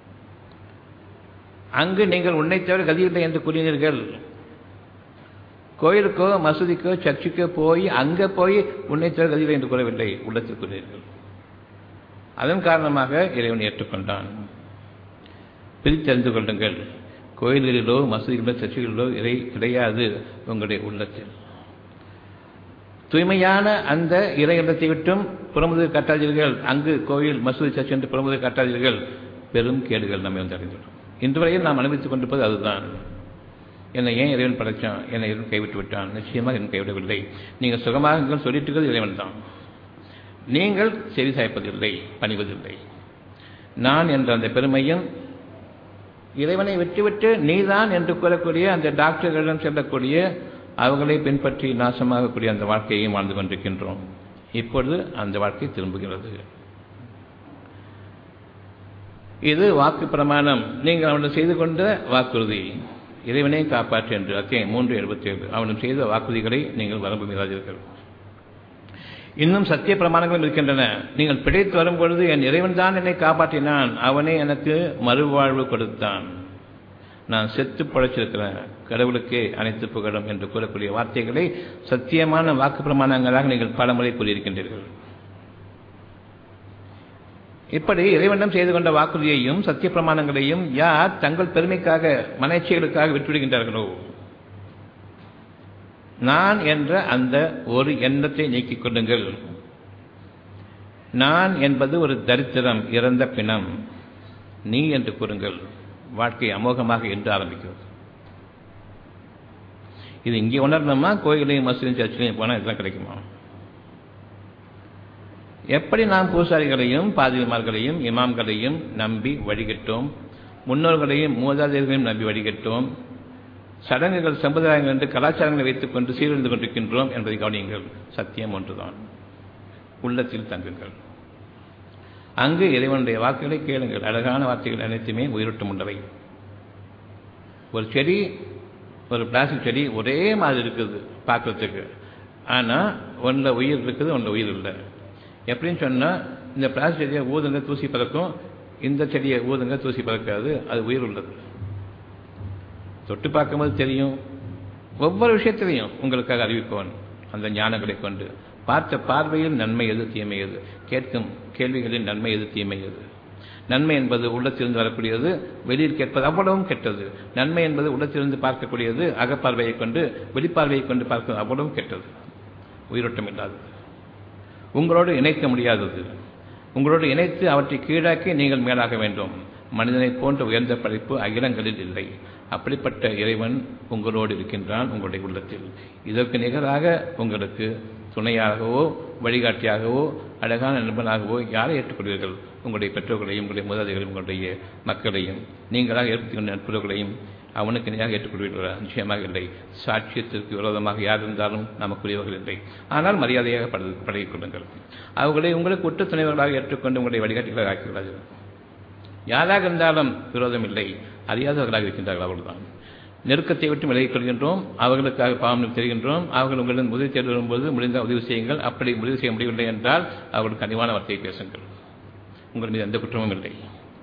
அங்கு நீங்கள் உன்னை தவிர கதியில்லை என்று கூறினீர்கள் கோயிலுக்கோ மசூதிக்கோ சர்ச்சுக்கோ போய் அங்கே போய் உன்னை தவிர கதியில்லை என்று கூறவில்லை உள்ளத்தில் கூறினீர்கள் அதன் காரணமாக இறைவன் ஏற்றுக்கொண்டான் பிரித்தறிந்து கொள்ளுங்கள் கோயில்களிலோ மசூதிகளிலோ சர்ச்சைகளிலோ இறை கிடையாது உங்களுடைய உள்ளத்தில் தூய்மையான அந்த இறை இல்லத்தை விட்டும் புறமுது காட்டாதீர்கள் அங்கு கோயில் மசூதி சர்ச்சை என்று புறமுது காட்டாதீர்கள் பெரும் கேடுகள் நம்மை வந்து அடைந்துள்ளோம் இன்று வரையில் நாம் அனுபவித்துக் கொண்டிருப்பது அதுதான் என்னை ஏன் இறைவன் படைத்தான் என்னை இறைவன் கைவிட்டு விட்டான் நிச்சயமாக என் கைவிடவில்லை நீங்கள் சுகமாக சொல்லிட்டு இறைவன் தான் நீங்கள் செவி சாய்ப்பதில்லை பணிவதில்லை நான் என்ற அந்த பெருமையும் இறைவனை விட்டுவிட்டு நீதான் என்று கூறக்கூடிய அந்த டாக்டர்களிடம் செல்லக்கூடிய அவர்களை பின்பற்றி நாசமாகக்கூடிய அந்த வாழ்க்கையையும் வாழ்ந்து கொண்டிருக்கின்றோம் இப்பொழுது அந்த வாழ்க்கை திரும்புகிறது இது வாக்கு பிரமாணம் நீங்கள் அவனிடம் செய்து கொண்ட வாக்குறுதி இறைவனை காப்பாற்று என்று அத்தியாயம் மூன்று எழுபத்தி ஏழு அவனும் செய்த வாக்குறுதிகளை நீங்கள் வரம்பு மீறாதீர்கள் இன்னும் சத்திய பிரமாணங்களும் இருக்கின்றன நீங்கள் பிழைத்து வரும்பொழுது என் இறைவன் தான் என்னை காப்பாற்றினான் அவனே எனக்கு மறுவாழ்வு கொடுத்தான் நான் செத்து பழைச்சிருக்கிறேன் கடவுளுக்கே அனைத்து புகழும் என்று கூறக்கூடிய வார்த்தைகளை சத்தியமான வாக்கு பிரமாணங்களாக நீங்கள் பலமுறை கூறியிருக்கின்றீர்கள் இப்படி இறைவனம் செய்து கொண்ட வாக்குறுதியையும் சத்திய பிரமாணங்களையும் யார் தங்கள் பெருமைக்காக மனச்சைகளுக்காக விட்டுவிடுகின்றார்களோ நான் என்ற அந்த ஒரு எண்ணத்தை நீக்கிக் கொள்ளுங்கள் நான் என்பது ஒரு தரித்திரம் இறந்த பிணம் நீ என்று கூறுங்கள் வாழ்க்கை அமோகமாக என்று ஆரம்பிக்கிறது இது இங்கே உணரணுமா கோயிலையும் மசூலையும் சர்ச்சிலையும் போனால் இதெல்லாம் கிடைக்குமா எப்படி நாம் பூசாரிகளையும் பாதிரிமார்களையும் இமாம்களையும் நம்பி வழிகட்டோம் முன்னோர்களையும் மூதாதையர்களையும் நம்பி வழிகட்டோம் சடங்குகள் சம்பிரதாயங்கள் என்று கலாச்சாரங்களை வைத்துக் கொண்டு சீரழிந்து கொண்டிருக்கின்றோம் என்பதை கவனியுங்கள் சத்தியம் ஒன்றுதான் உள்ளத்தில் தங்குங்கள் அங்கு இறைவனுடைய வாக்குகளை கேளுங்கள் அழகான வார்த்தைகள் அனைத்துமே உயிரோட்டம் உள்ளவை ஒரு செடி ஒரு பிளாஸ்டிக் செடி ஒரே மாதிரி இருக்குது பார்க்கறதுக்கு ஆனால் ஒன்றில் உயிர் இருக்குது ஒன்றில் உயிர் இல்லை எப்படின்னு சொன்னால் இந்த பிளாஸ்டிக் செடியை ஊதுங்க தூசி பறக்கும் இந்த செடியை ஊதுங்க தூசி பறக்காது அது உயிர் உள்ளது தொட்டு பார்க்கும்போது தெரியும் ஒவ்வொரு விஷயத்திலையும் உங்களுக்காக அறிவிப்பவன் அந்த ஞானங்களை கொண்டு பார்த்த பார்வையில் நன்மை எது தீமை எது கேட்கும் கேள்விகளில் நன்மை எது தீமை எது நன்மை என்பது உள்ளத்திலிருந்து வரக்கூடியது வெளியில் கேட்பது அவ்வளவும் கெட்டது நன்மை என்பது உள்ளத்திலிருந்து பார்க்கக்கூடியது அகப்பார்வையை கொண்டு வெளிப்பார்வையை கொண்டு பார்க்கிறது அவ்வளவும் கெட்டது உயிரோட்டம் இல்லாதது உங்களோடு இணைக்க முடியாதது உங்களோடு இணைத்து அவற்றை கீழாக்கி நீங்கள் மேலாக வேண்டும் மனிதனை போன்ற உயர்ந்த படைப்பு அகிலங்களில் இல்லை அப்படிப்பட்ட இறைவன் உங்களோடு இருக்கின்றான் உங்களுடைய உள்ளத்தில் இதற்கு நிகராக உங்களுக்கு துணையாகவோ வழிகாட்டியாகவோ அழகான நண்பனாகவோ யாரை ஏற்றுக்கொள்வீர்கள் உங்களுடைய பெற்றோர்களையும் உங்களுடைய முதலாளிகளையும் உங்களுடைய மக்களையும் நீங்களாக ஏற்படுத்திக் கொண்ட நட்புறவுகளையும் அவனுக்கு நினையாக ஏற்றுக்கொள்வீர்களா நிச்சயமாக இல்லை சாட்சியத்திற்கு விரோதமாக யார் இருந்தாலும் நமக்குரியவர்கள் இல்லை ஆனால் மரியாதையாக பட பழகிக் கொள்ளுங்கள் அவர்களை உங்களுக்கு உற்ற துணைவர்களாக ஏற்றுக்கொண்டு உங்களுடைய வழிகாட்டிகளாக ஆக்கிவிடாதீர்கள் யாராக இருந்தாலும் விரோதம் இல்லை அறியாதவர்களாக இருக்கின்றார்கள் அவர்கள்தான் நெருக்கத்தை விட்டு விலகிக் கொள்கின்றோம் அவர்களுக்காக பாவம் தெரிகின்றோம் அவர்கள் உங்களிடம் உதவி தேடி வரும்போது முடிந்த உதவி செய்யுங்கள் அப்படி உதவி செய்ய முடியவில்லை என்றால் அவர்களுக்கு கனிவான வார்த்தையை பேசுங்கள் உங்கள் மீது எந்த குற்றமும் இல்லை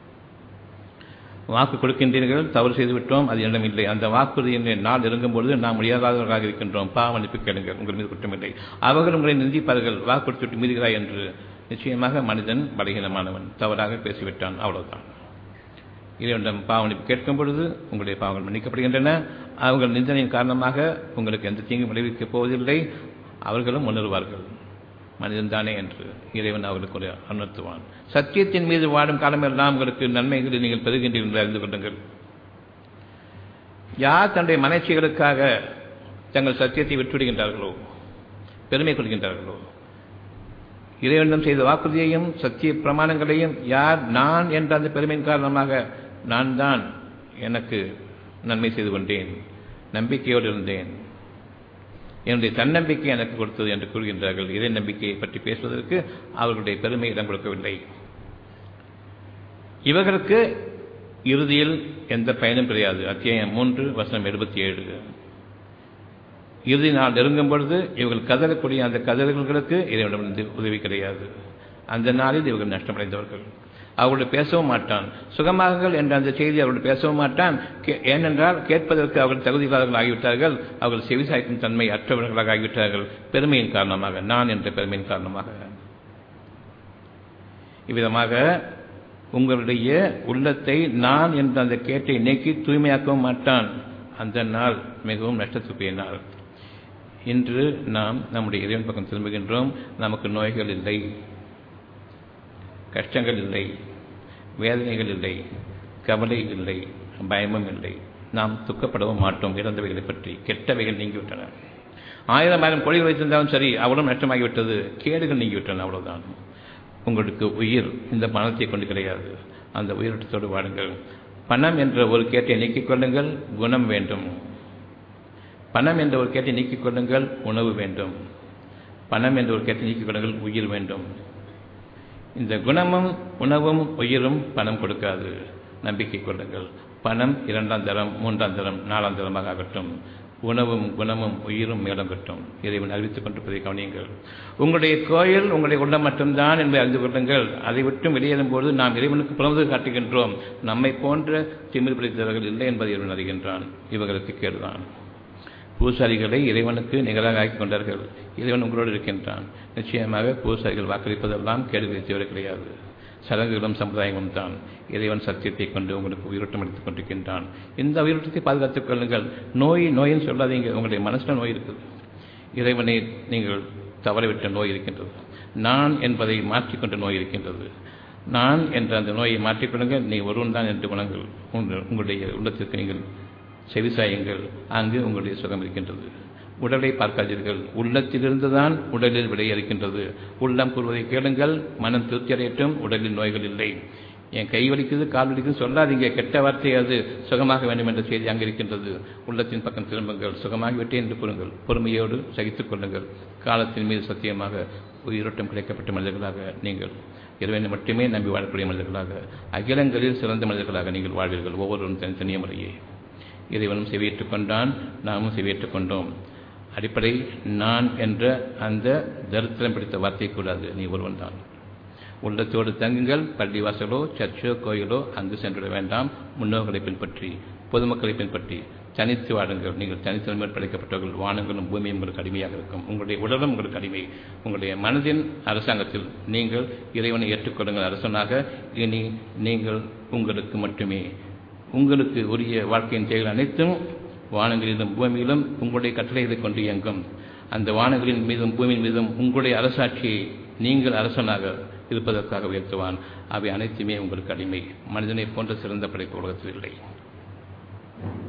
வாக்கு கொடுக்கின்றீர்கள் தவறு செய்துவிட்டோம் அது என்னிடம் இல்லை அந்த வாக்குறுதியின் நாள் இறங்கும் பொழுது நாம் முடியாதவர்களாக இருக்கின்றோம் பாவம் அனுப்பி கேளுங்கள் உங்கள் மீது குற்றமில்லை அவர்கள் உங்களை நிந்திப்பார்கள் வாக்கு கொடுத்துவிட்டு மீதுகிறாய் என்று நிச்சயமாக மனிதன் பலகீனமானவன் தவறாக பேசிவிட்டான் அவ்வளவுதான் இறைவனிடம் பாவனிப்பு கேட்கும் பொழுது உங்களுடைய பாவங்கள் மன்னிக்கப்படுகின்றன அவர்கள் நிந்தனையின் காரணமாக உங்களுக்கு எந்த தீங்கும் விளைவிக்கப் போவதில்லை அவர்களும் உணர்வார்கள் மனிதன்தானே என்று இறைவன் அவர்களுக்கு ஒரு உணர்த்துவான் சத்தியத்தின் மீது வாடும் காலமெல்லாம் உங்களுக்கு நன்மைகளை நீங்கள் பெறுகின்றீர்கள் என்று அறிந்து கொள்ளுங்கள் யார் தன்னுடைய மனைச்சிகளுக்காக தங்கள் சத்தியத்தை விட்டுவிடுகின்றார்களோ பெருமை கொள்கின்றார்களோ இறைவனிடம் செய்த வாக்குறுதியையும் சத்திய பிரமாணங்களையும் யார் நான் என்ற அந்த பெருமையின் காரணமாக நான் தான் எனக்கு நன்மை செய்து கொண்டேன் நம்பிக்கையோடு இருந்தேன் என்னுடைய தன்னம்பிக்கை எனக்கு கொடுத்தது என்று கூறுகின்றார்கள் இறை நம்பிக்கையை பற்றி பேசுவதற்கு அவர்களுடைய பெருமை இடம் கொடுக்கவில்லை இவர்களுக்கு இறுதியில் எந்த பயனும் கிடையாது அத்தியாயம் மூன்று வசனம் எழுபத்தி ஏழு இறுதி நாள் நெருங்கும் பொழுது இவர்கள் கதறக்கூடிய அந்த கதறுகளுக்கு இறைவனிடமிருந்து உதவி கிடையாது அந்த நாளில் இவர்கள் நஷ்டமடைந்தவர்கள் அவர்களோடு பேசவும் மாட்டான் சுகமாகுங்கள் என்ற அந்த செய்தி அவர்களோடு பேசவும் மாட்டான் ஏனென்றால் கேட்பதற்கு அவர்கள் தகுதியாளர்கள் ஆகிவிட்டார்கள் அவர்கள் செவிசாய்க்கும் தன்மை அற்றவர்களாக ஆகிவிட்டார்கள் பெருமையின் காரணமாக நான் என்ற பெருமையின் காரணமாக இவ்விதமாக உங்களுடைய உள்ளத்தை நான் என்ற அந்த கேட்டை நீக்கி தூய்மையாக்கவும் மாட்டான் அந்த நாள் மிகவும் நஷ்டத்துக்குரிய நாள் இன்று நாம் நம்முடைய இறைவன் பக்கம் திரும்புகின்றோம் நமக்கு நோய்கள் இல்லை கஷ்டங்கள் இல்லை வேதனைகள் இல்லை கவலை இல்லை பயமும் இல்லை நாம் துக்கப்படவும் மாட்டோம் இறந்தவைகளை பற்றி கெட்டவைகள் நீங்கிவிட்டன ஆயிரம் ஆயிரம் கோழிகள் வைத்திருந்தாலும் சரி அவ்வளவு நஷ்டமாகிவிட்டது கேடுகள் நீங்கிவிட்டன அவ்வளவுதான் உங்களுக்கு உயிர் இந்த பணத்தை கொண்டு கிடையாது அந்த உயிரோட்டத்தோடு வாடுங்கள் பணம் என்ற ஒரு கேட்டை நீக்கிக் கொள்ளுங்கள் குணம் வேண்டும் பணம் என்ற ஒரு கேட்டை நீக்கிக் கொள்ளுங்கள் உணவு வேண்டும் பணம் என்ற ஒரு கேட்டை நீக்கிக் கொள்ளுங்கள் உயிர் வேண்டும் இந்த குணமும் உணவும் உயிரும் பணம் கொடுக்காது நம்பிக்கை கொள்ளுங்கள் பணம் இரண்டாம் தரம் மூன்றாம் தரம் நாலாம் தரமாக ஆகட்டும் உணவும் குணமும் உயிரும் மேலும் கட்டும் இறைவன் அறிவித்துக் கொண்டிருப்பதை கவனியுங்கள் உங்களுடைய கோயில் உங்களுடைய உள்ளம் மட்டும்தான் என்பதை அறிந்து கொள்ளுங்கள் அதை விட்டும் வெளியேறும் போது நாம் இறைவனுக்கு புலம்பு காட்டுகின்றோம் நம்மை போன்ற திமிர் பிடித்தவர்கள் இல்லை என்பதை இறைவன் அறிகின்றான் இவர்களுக்கு கேடுதான் பூசாரிகளை இறைவனுக்கு நிகராக ஆக்கிக் கொண்டார்கள் இறைவன் உங்களோடு இருக்கின்றான் நிச்சயமாக பூசாரிகள் வாக்களிப்பதெல்லாம் கேடுகளை தவிர கிடையாது சடங்குகளும் சமுதாயமும் தான் இறைவன் சத்தியத்தை கொண்டு உங்களுக்கு உயிரோட்டம் அளித்துக் கொண்டிருக்கின்றான் இந்த உயிரோட்டத்தை பாதுகாத்துக் கொள்ளுங்கள் நோய் நோயின்னு சொல்லாதீங்க உங்களுடைய மனசில் நோய் இருக்குது இறைவனை நீங்கள் தவறவிட்ட நோய் இருக்கின்றது நான் என்பதை மாற்றிக்கொண்ட நோய் இருக்கின்றது நான் என்ற அந்த நோயை மாற்றிக்கொள்ளுங்கள் நீ ஒருவன் தான் என்று குணங்கள் உங்களுடைய உள்ளத்திற்கு நீங்கள் செவிசாயுங்கள் அங்கு உங்களுடைய சுகம் இருக்கின்றது உடலை பார்க்காதீர்கள் உள்ளத்திலிருந்து தான் உடலில் விடை இருக்கின்றது உள்ளம் கூறுவதை கேளுங்கள் மனம் திருப்தி அடையட்டும் உடலில் நோய்கள் இல்லை என் கை வலிக்குது கால் வலிக்குது சொல்லாதீங்க கெட்ட வார்த்தை அது சுகமாக வேண்டும் என்ற செய்தி அங்கு இருக்கின்றது உள்ளத்தின் பக்கம் திரும்புங்கள் சுகமாகிவிட்டேன் என்று கூறுங்கள் பொறுமையோடு சகித்துக் கொள்ளுங்கள் காலத்தின் மீது சத்தியமாக உயிரோட்டம் கிடைக்கப்பட்ட மனிதர்களாக நீங்கள் இறைவனை மட்டுமே நம்பி வாழக்கூடிய மனிதர்களாக அகிலங்களில் சிறந்த மனிதர்களாக நீங்கள் வாழ்வீர்கள் ஒவ்வொருவரும் தனித்தனிய முறையே இறைவனும் செவியேற்றுக் கொண்டான் நாமும் செவியேற்றுக் கொண்டோம் அடிப்படை நான் என்ற அந்த தரித்திரம் பிடித்த வார்த்தை கூடாது நீ ஒருவன் தான் உள்ளத்தோடு தங்குங்கள் பள்ளிவாசலோ சர்ச்சோ கோயிலோ அங்கு சென்றுவிட வேண்டாம் முன்னோர்களை பின்பற்றி பொதுமக்களை பின்பற்றி தனித்து வாழுங்கள் நீங்கள் தனித்தன்மையில் படைக்கப்பட்டவர்கள் வானங்களும் பூமியும் உங்களுக்கு அடிமையாக இருக்கும் உங்களுடைய உடலும் உங்களுக்கு அடிமை உங்களுடைய மனதின் அரசாங்கத்தில் நீங்கள் இறைவனை ஏற்றுக்கொள்ளுங்கள் அரசனாக இனி நீங்கள் உங்களுக்கு மட்டுமே உங்களுக்கு உரிய வாழ்க்கையின் தேவைகள் அனைத்தும் வானங்களிலும் பூமியிலும் உங்களுடைய கட்டளைகளை கொண்டு இயங்கும் அந்த வானங்களின் மீதும் பூமியின் மீதும் உங்களுடைய அரசாட்சியை நீங்கள் அரசனாக இருப்பதற்காக உயர்த்துவான் அவை அனைத்துமே உங்களுக்கு அடிமை மனிதனை போன்ற சிறந்த படைப்பு உலகத்தில் இல்லை